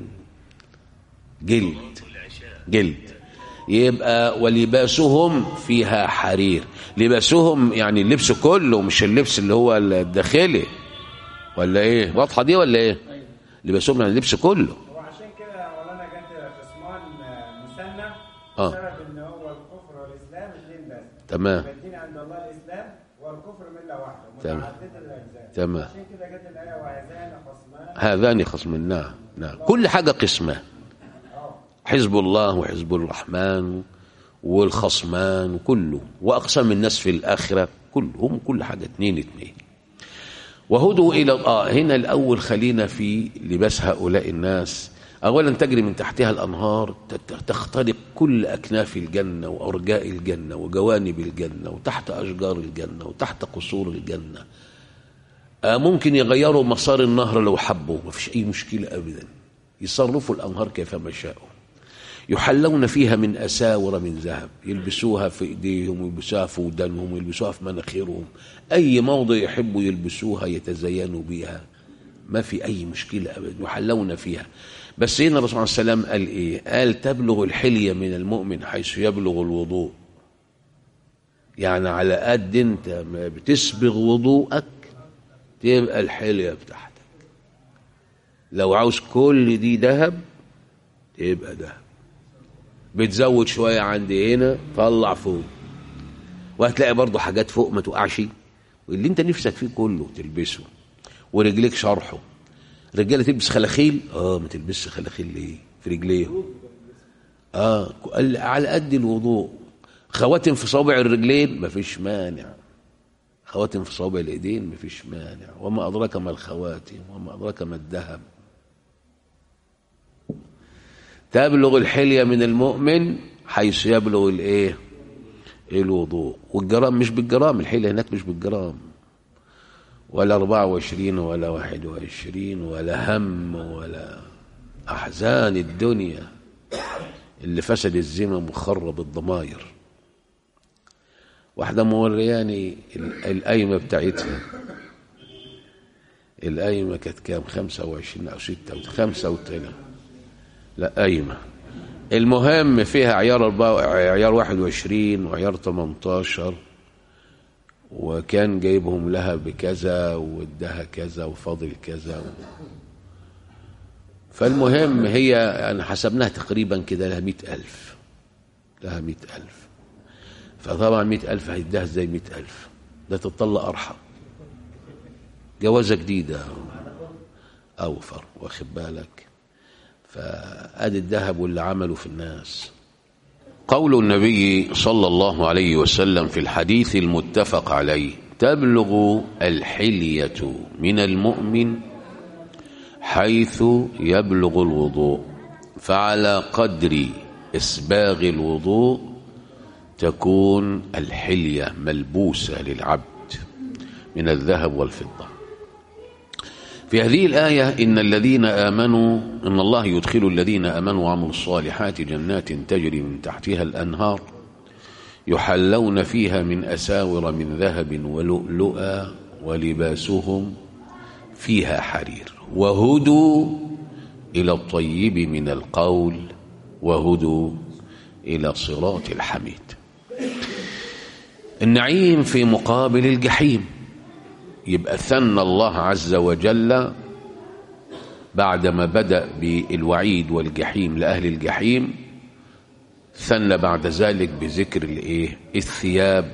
جلد جلد يبقى ولباسهم فيها حرير لباسهم يعني اللبس كله مش اللبس اللي هو الداخلي ولا ايه واضحه دي ولا ايه لباسهم يعني اللبس كله وعشان كده مولانا جت عثمان مثنى آه. بسبب ان هو الكفر والاسلام اثنين بس تمام الدين عند الله الاسلام والكفر مله واحده تمام. متعدده الاجزاء تمام. عشان كده جت الايه وهذان خصمان هذان خصم نعم نعم كل حاجه قسمه حزب الله وحزب الرحمن والخصمان وكله واقسام الناس في الاخره كلهم كل حاجه اتنين اتنين وهدوا الى اه هنا الاول خلينا في لباس هؤلاء الناس اولا تجري من تحتها الانهار تت- تخترق كل اكناف الجنه وارجاء الجنه وجوانب الجنه وتحت اشجار الجنه وتحت قصور الجنه آه ممكن يغيروا مسار النهر لو حبوا ما فيش اي مشكله ابدا يصرفوا الانهار كيفما شاءوا يحلون فيها من أساور من ذهب يلبسوها في إيديهم ويلبسوها في ودانهم ويلبسوها في مناخيرهم أي موضع يحبوا يلبسوها يتزينوا بها ما في أي مشكلة أبدا يحلون فيها بس هنا الرسول صلى الله عليه وسلم قال إيه قال تبلغ الحلية من المؤمن حيث يبلغ الوضوء يعني على قد أنت ما بتسبغ وضوءك تبقى الحلية بتاعتك لو عاوز كل دي ذهب تبقى ذهب بتزود شوية عند هنا طلع فوق وهتلاقي برضو حاجات فوق ما تقعش واللي انت نفسك فيه كله تلبسه ورجليك شرحه رجاله تلبس خلاخيل اه ما تلبسش خلاخيل ليه في رجليهم اه قال على قد الوضوء خواتم في صوابع الرجلين مفيش مانع خواتم في صوابع الايدين مفيش مانع وما ادراك ما الخواتم وما ادراك ما الذهب تبلغ الحلية من المؤمن حيث يبلغ الايه الوضوء والجرام مش بالجرام الحلية هناك مش بالجرام ولا 24 ولا 21 ولا هم ولا أحزان الدنيا اللي فسد الزمم وخرب الضماير واحدة مورياني ال- القايمة بتاعتها القايمة كانت كام 25 أو 6 أو 5 أو 3 لا قايمة المهم فيها عيار أربعة عيار 21 وعيار 18 وكان جايبهم لها بكذا وادها كذا وفاضل كذا و... فالمهم هي يعني حسبناها تقريبا كده لها مئة ألف لها مئة ألف فطبعا مئة ألف هيديها ازاي مئة ألف ده تطلع أرحم جوازة جديدة أوفر واخد بالك فأدي الذهب واللي عمله في الناس قول النبي صلى الله عليه وسلم في الحديث المتفق عليه تبلغ الحلية من المؤمن حيث يبلغ الوضوء فعلى قدر إسباغ الوضوء تكون الحلية ملبوسة للعبد من الذهب والفضة في هذه الآية إن الذين آمنوا إن الله يدخل الذين آمنوا وعملوا الصالحات جنات تجري من تحتها الأنهار يحلون فيها من أساور من ذهب ولؤلؤا ولباسهم فيها حرير وهدوا إلى الطيب من القول وهدوا إلى صراط الحميد النعيم في مقابل الجحيم يبقى ثنى الله عز وجل بعدما بدأ بالوعيد والجحيم لأهل الجحيم ثنى بعد ذلك بذكر الايه الثياب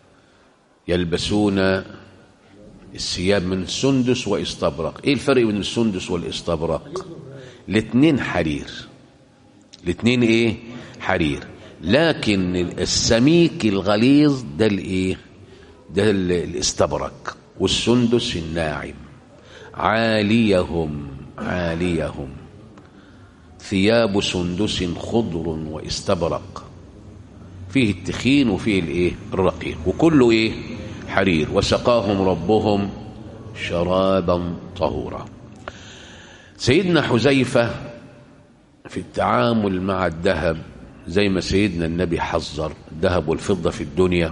يلبسون الثياب من سندس واستبرق ايه الفرق بين السندس والاستبرق الاثنين حرير الاثنين ايه حرير لكن السميك الغليظ ده الايه ده ال- الاستبرق والسندس الناعم عاليهم عاليهم ثياب سندس خضر واستبرق فيه التخين وفيه الايه الرقيق وكله ايه حرير وسقاهم ربهم شرابا طهورا سيدنا حذيفة في التعامل مع الذهب زي ما سيدنا النبي حذر الذهب والفضة في الدنيا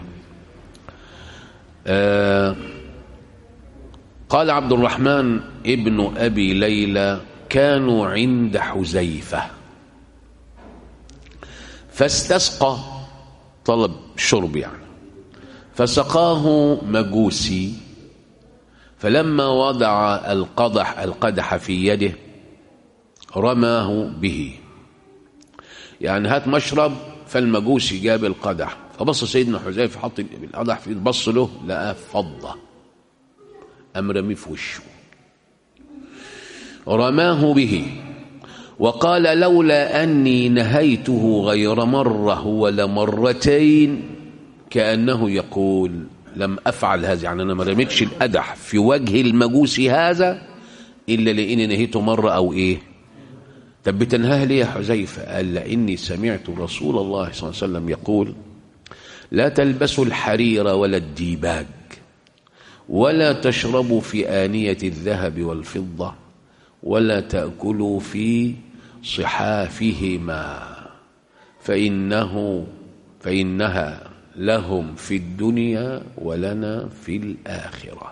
آه قال عبد الرحمن ابن أبي ليلى كانوا عند حذيفة فاستسقى طلب شرب يعني فسقاه مجوسي فلما وضع القدح القدح في يده رماه به يعني هات مشرب فالمجوسي جاب القدح فبص سيدنا حذيفه حط القدح في بص له لقاه فضه قام رميه في وشه رماه به وقال لولا اني نهيته غير مره ولا مرتين كانه يقول لم افعل هذا يعني انا ما رميتش القدح في وجه المجوسي هذا الا لاني نهيته مره او ايه طب بتنهاه ليه يا حذيفه قال لاني سمعت رسول الله صلى الله عليه وسلم يقول لا تلبسوا الحرير ولا الديباج ولا تشربوا في آنية الذهب والفضة ولا تأكلوا في صحافهما فإنه فإنها لهم في الدنيا ولنا في الآخرة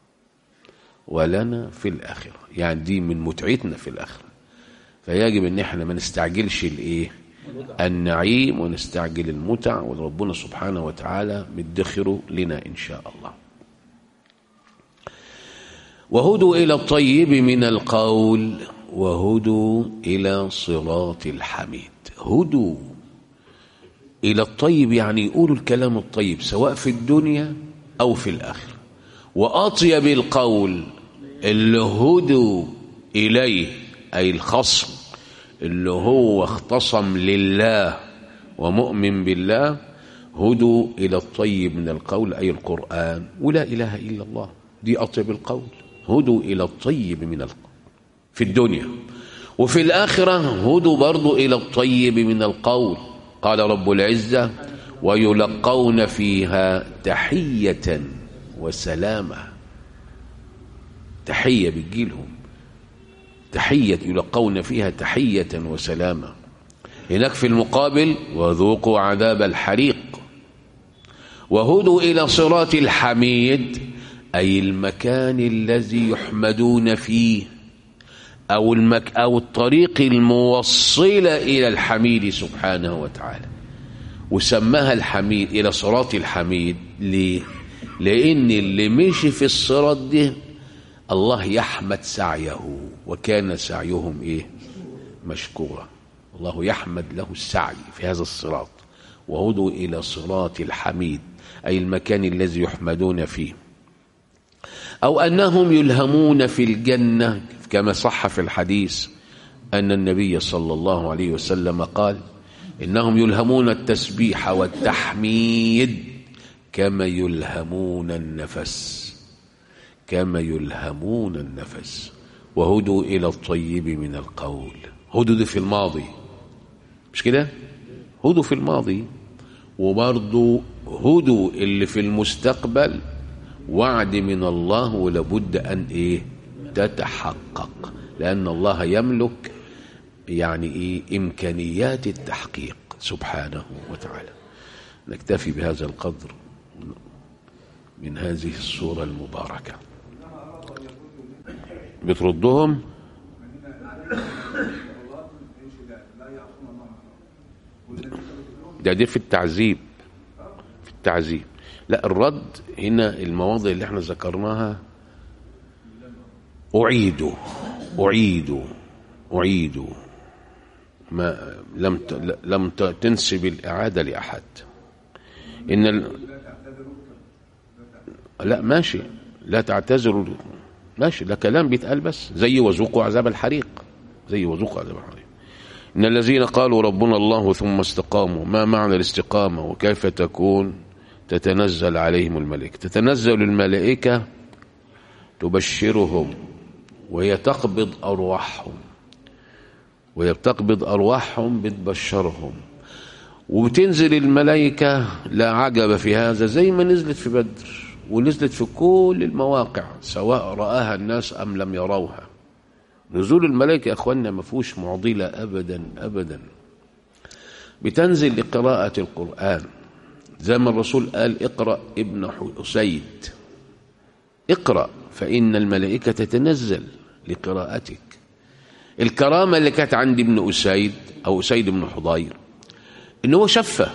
ولنا في الآخرة يعني دي من متعتنا في الآخرة فيجب ان احنا ما نستعجلش الايه النعيم ونستعجل المتع وربنا سبحانه وتعالى مدخره لنا ان شاء الله وهدوا الى الطيب من القول وهدوا الى صراط الحميد هدوا الى الطيب يعني يقولوا الكلام الطيب سواء في الدنيا او في الاخره واطيب القول اللي هدوا اليه أي الخصم اللي هو اختصم لله ومؤمن بالله هدوا إلى الطيب من القول أي القرآن ولا إله إلا الله دي أطيب القول هدوا إلى الطيب من القول في الدنيا وفي الآخرة هدوا برضو إلى الطيب من القول قال رب العزة ويلقون فيها تحية وسلامة تحية بتجيلهم تحية يلقون فيها تحية وسلامة هناك في المقابل وذوقوا عذاب الحريق وهدوا إلى صراط الحميد أي المكان الذي يحمدون فيه أو, المك أو الطريق الموصلة إلى الحميد سبحانه وتعالى وسماها الحميد إلى صراط الحميد ليه؟ لأن اللي مشي في الصراط ده الله يحمد سعيه وكان سعيهم ايه مشكورا الله يحمد له السعي في هذا الصراط وهدوا الى صراط الحميد اي المكان الذي يحمدون فيه او انهم يلهمون في الجنه كما صح في الحديث ان النبي صلى الله عليه وسلم قال انهم يلهمون التسبيح والتحميد كما يلهمون النفس كما يلهمون النفس وهدوا إلى الطيب من القول هدوا دي في الماضي مش كده هدوا في الماضي وبرضو هدوا اللي في المستقبل وعد من الله ولابد أن إيه تتحقق لأن الله يملك يعني إيه إمكانيات التحقيق سبحانه وتعالى نكتفي بهذا القدر من هذه الصورة المباركة بتردهم ده دي في التعذيب في التعذيب لا الرد هنا المواضع اللي احنا ذكرناها أعيدوا أعيدوا أعيدوا ما لم ت... لم ت... تنسب الإعادة لأحد إن ال... لا ماشي لا تعتذروا ماشي ده كلام بيتقال بس زي وذوقوا عذاب الحريق زي وذوقوا عذاب الحريق إن الذين قالوا ربنا الله ثم استقاموا ما معنى الاستقامة وكيف تكون تتنزل عليهم الملائكة تتنزل الملائكة تبشرهم وهي تقبض أرواحهم وهي بتقبض أرواحهم بتبشرهم وبتنزل الملائكة لا عجب في هذا زي ما نزلت في بدر ونزلت في كل المواقع سواء رآها الناس أم لم يروها نزول الملائكة يا أخوانا ما فيهوش معضلة أبدا أبدا بتنزل لقراءة القرآن زي ما الرسول قال اقرأ ابن أسيد اقرأ فإن الملائكة تتنزل لقراءتك الكرامة اللي كانت عند ابن أسيد أو أسيد بن حضير إن هو شفه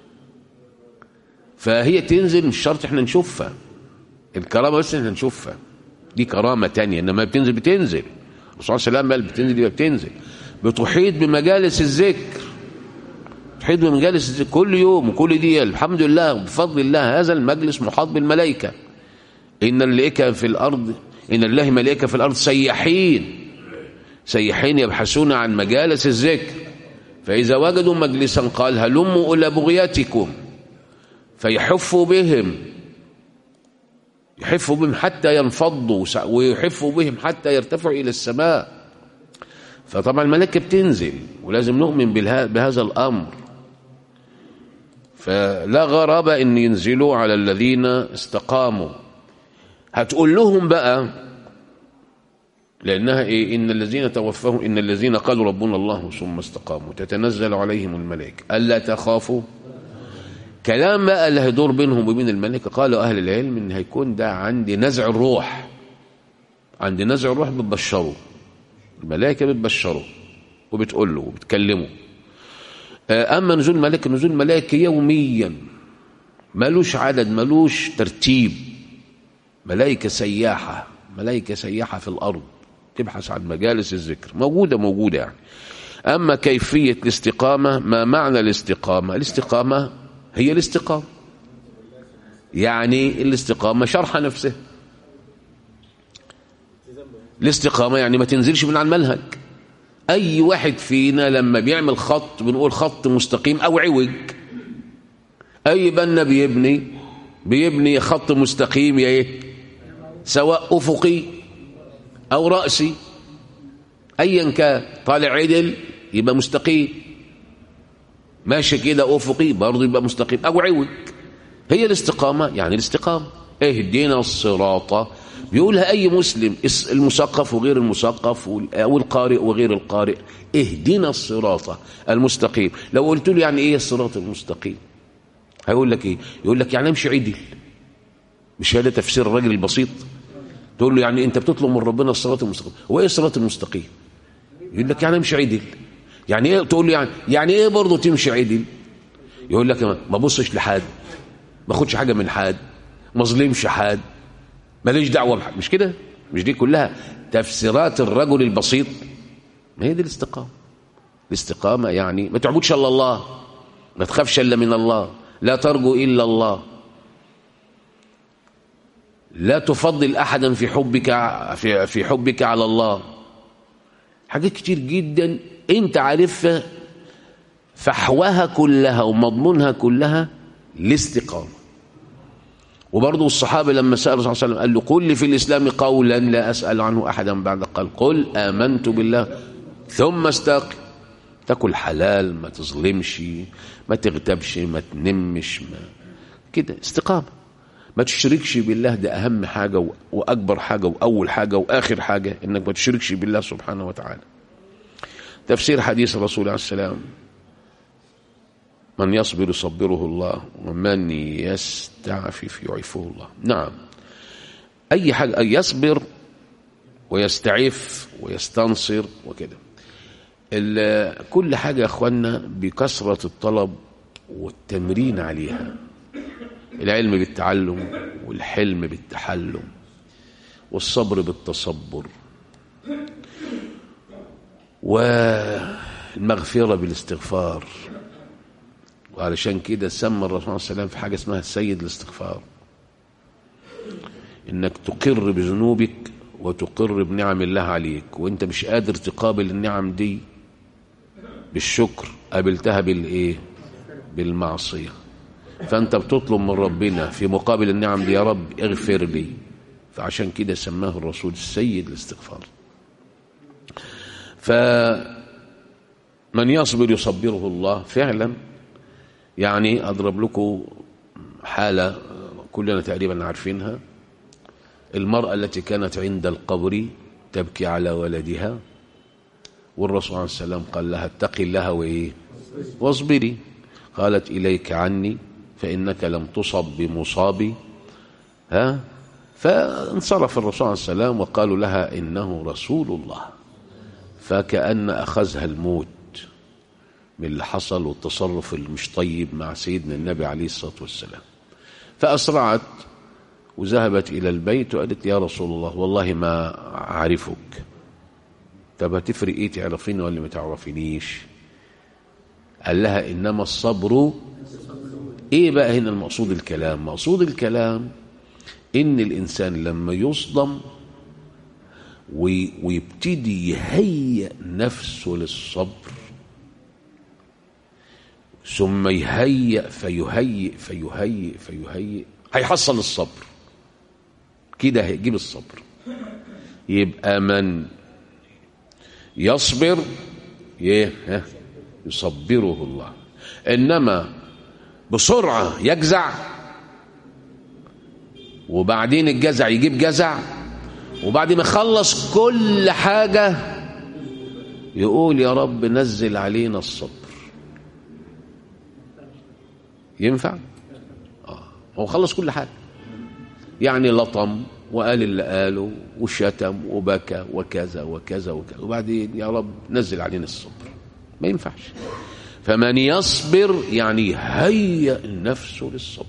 فهي تنزل مش شرط احنا نشوفها الكرامة بس احنا نشوفها دي كرامة تانية انما بتنزل بتنزل الرسول صلى الله عليه وسلم قال بتنزل يبقى بتنزل بتحيط بمجالس الذكر تحيط بمجالس الذكر كل يوم وكل دي الحمد لله بفضل الله هذا المجلس محاط بالملائكة إن الملائكة في الأرض إن الله ملائكة في الأرض سياحين سياحين يبحثون عن مجالس الذكر فإذا وجدوا مجلسا قال هلموا إلى بغيتكم فيحفوا بهم يحفوا بهم حتى ينفضوا ويحفوا بهم حتى يرتفعوا إلى السماء فطبعا الملائكة بتنزل ولازم نؤمن بهذا الأمر فلا غرابة أن ينزلوا على الذين استقاموا هتقول لهم بقى لأنها إيه إن الذين توفاهم إن الذين قالوا ربنا الله ثم استقاموا تتنزل عليهم الملائكة ألا تخافوا كلام بقى اللي هيدور بينهم وبين الملائكة قالوا أهل العلم إن هيكون ده عند نزع الروح عند نزع الروح بتبشروا الملائكة بتبشروا وبتقول له وبتكلمه أما نزول الملائكة نزول الملائكة يوميا ملوش عدد ملوش ترتيب ملائكة سياحة ملائكة سياحة في الأرض تبحث عن مجالس الذكر موجودة موجودة يعني أما كيفية الاستقامة ما معنى الاستقامة الاستقامة هي الاستقامة يعني الاستقامة شرح نفسه الاستقامة يعني ما تنزلش من على المنهج أي واحد فينا لما بيعمل خط بنقول خط مستقيم أو عوج أي بنا بيبني بيبني خط مستقيم يا إيه سواء أفقي أو رأسي أيا كان طالع عدل يبقى مستقيم ماشي كده أفقي برضه يبقى مستقيم أو عوج هي الاستقامة يعني الاستقامة اهدنا الصراط بيقولها أي مسلم المثقف وغير المثقف والقارئ وغير القارئ اهدنا الصراط المستقيم لو قلت له يعني ايه الصراط المستقيم هيقول لك ايه يقول لك يعني امشي عدل مش هذا تفسير الراجل البسيط تقول له يعني انت بتطلب من ربنا الصراط المستقيم هو ايه الصراط المستقيم يقول لك يعني امشي عدل يعني ايه تقول له يعني يعني ايه برضه تمشي عدل يقول لك ما بصش لحد ما اخدش حاجه من حد ما اظلمش حد ماليش دعوه بحد مش كده مش دي كلها تفسيرات الرجل البسيط ما هي دي الاستقامه الاستقامه يعني ما تعبدش الا الله ما تخافش الا من الله لا ترجو الا الله لا تفضل احدا في حبك في في حبك على الله حاجات كتير جدا انت عارفها فحواها كلها ومضمونها كلها الاستقامه وبرضه الصحابة لما سأل الرسول صلى الله عليه وسلم قال له قل لي في الإسلام قولا لا أسأل عنه أحدا بعد قال قل آمنت بالله ثم استقم تاكل حلال ما تظلمش ما تغتابش ما تنمش ما كده استقامة ما تشركش بالله ده أهم حاجة وأكبر حاجة وأول حاجة وآخر حاجة إنك ما تشركش بالله سبحانه وتعالى تفسير حديث الرسول عليه السلام من يصبر يصبره الله ومن يستعفف يعفه الله نعم أي حاجة أن يصبر ويستعف ويستنصر وكده كل حاجة يا أخوانا بكثرة الطلب والتمرين عليها العلم بالتعلم والحلم بالتحلم والصبر بالتصبر والمغفرة بالاستغفار وعلشان كده سمى الرسول صلى الله عليه وسلم في حاجة اسمها السيد الاستغفار انك تقر بذنوبك وتقر بنعم الله عليك وانت مش قادر تقابل النعم دي بالشكر قابلتها بالايه بالمعصية فانت بتطلب من ربنا في مقابل النعم دي يا رب اغفر لي فعشان كده سماه الرسول السيد الاستغفار فمن يصبر يصبره الله فعلا يعني أضرب لكم حالة كلنا تقريبا عارفينها المرأة التي كانت عند القبر تبكي على ولدها والرسول عليه السلام قال لها اتقي الله وإيه واصبري قالت إليك عني فإنك لم تصب بمصابي ها فانصرف الرسول عليه السلام وقالوا لها إنه رسول الله فكأن أخذها الموت من اللي حصل والتصرف المش طيب مع سيدنا النبي عليه الصلاة والسلام فأسرعت وذهبت إلى البيت وقالت يا رسول الله والله ما أعرفك طب هتفرق إيه تعرفيني ولا ما تعرفينيش قال لها إنما الصبر إيه بقى هنا المقصود الكلام مقصود الكلام إن الإنسان لما يصدم ويبتدي يهيئ نفسه للصبر ثم يهيئ فيهيئ فيهيئ فيهيئ هيحصل الصبر كده هيجيب الصبر يبقى من يصبر يصبره الله انما بسرعه يجزع وبعدين الجزع يجيب جزع وبعد ما يخلص كل حاجه يقول يا رب نزل علينا الصبر ينفع آه. هو خلص كل حاجه يعني لطم وقال اللي قاله وشتم وبكى وكذا وكذا وكذا وبعدين يا رب نزل علينا الصبر ما ينفعش فمن يصبر يعني هيئ نفسه للصبر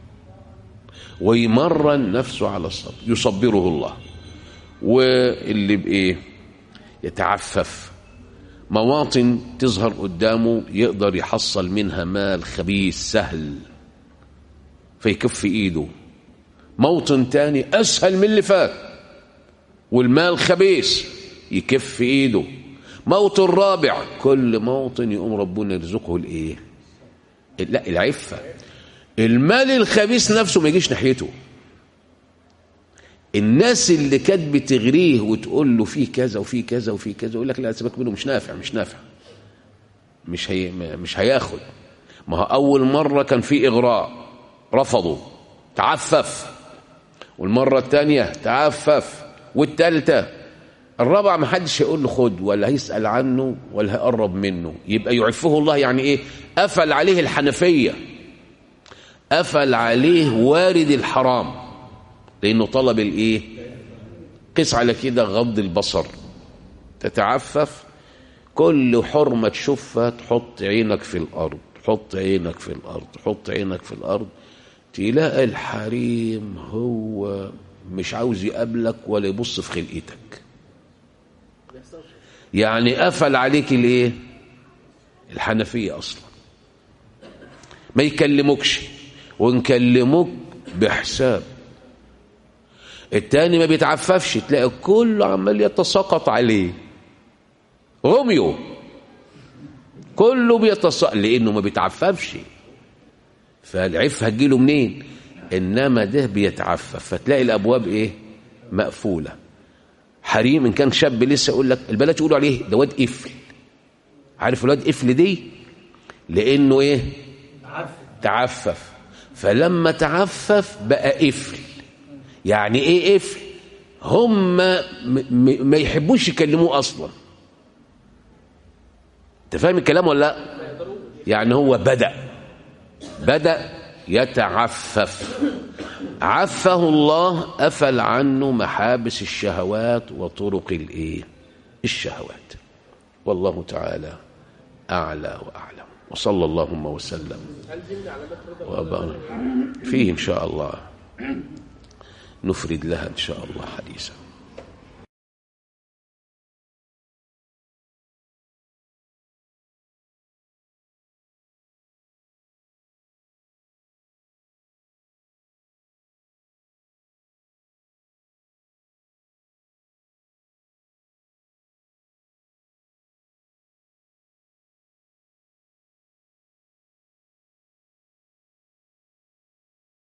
ويمرن نفسه على الصبر يصبره الله واللي بايه يتعفف مواطن تظهر قدامه يقدر يحصل منها مال خبيث سهل فيكف ايده موطن تاني اسهل من اللي فات والمال خبيث يكف ايده موطن رابع كل موطن يقوم ربنا يرزقه الايه لا العفه المال الخبيث نفسه ما يجيش ناحيته الناس اللي كانت بتغريه وتقول له فيه كذا وفيه كذا وفيه كذا يقول لك لا سيبك منه مش نافع مش نافع مش هي مش هياخد ما هو اول مره كان في اغراء رفضوا تعفف والمره الثانيه تعفف والثالثه الرابعه ما حدش هيقول له خد ولا هيسال عنه ولا هيقرب منه يبقى يعفه الله يعني ايه قفل عليه الحنفيه قفل عليه وارد الحرام لانه طلب الايه قس على كده غض البصر تتعفف كل حرمه تشوفها تحط عينك في الارض حط عينك في الارض حط عينك في الارض تلاقي الحريم هو مش عاوز يقابلك ولا يبص في خلقتك يعني قفل عليك الايه الحنفيه اصلا ما يكلمكش ونكلموك بحساب التاني ما بيتعففش تلاقي كله عمال يتساقط عليه روميو كله بيتساقط لانه ما بيتعففش فالعفه هتجيله منين انما ده بيتعفف فتلاقي الابواب ايه مقفوله حريم ان كان شاب لسه يقول لك البنات يقولوا عليه ده واد قفل عارف الواد قفل دي لانه ايه تعفف فلما تعفف بقى قفل يعني ايه قفل هم ما يحبوش يكلموه اصلا انت فاهم الكلام ولا لا يعني هو بدا بدا يتعفف عفه الله قفل عنه محابس الشهوات وطرق الايه الشهوات والله تعالى اعلى واعلم وصلى اللهم وسلم وبارك فيه ان شاء الله نفرد لها ان شاء الله حديثا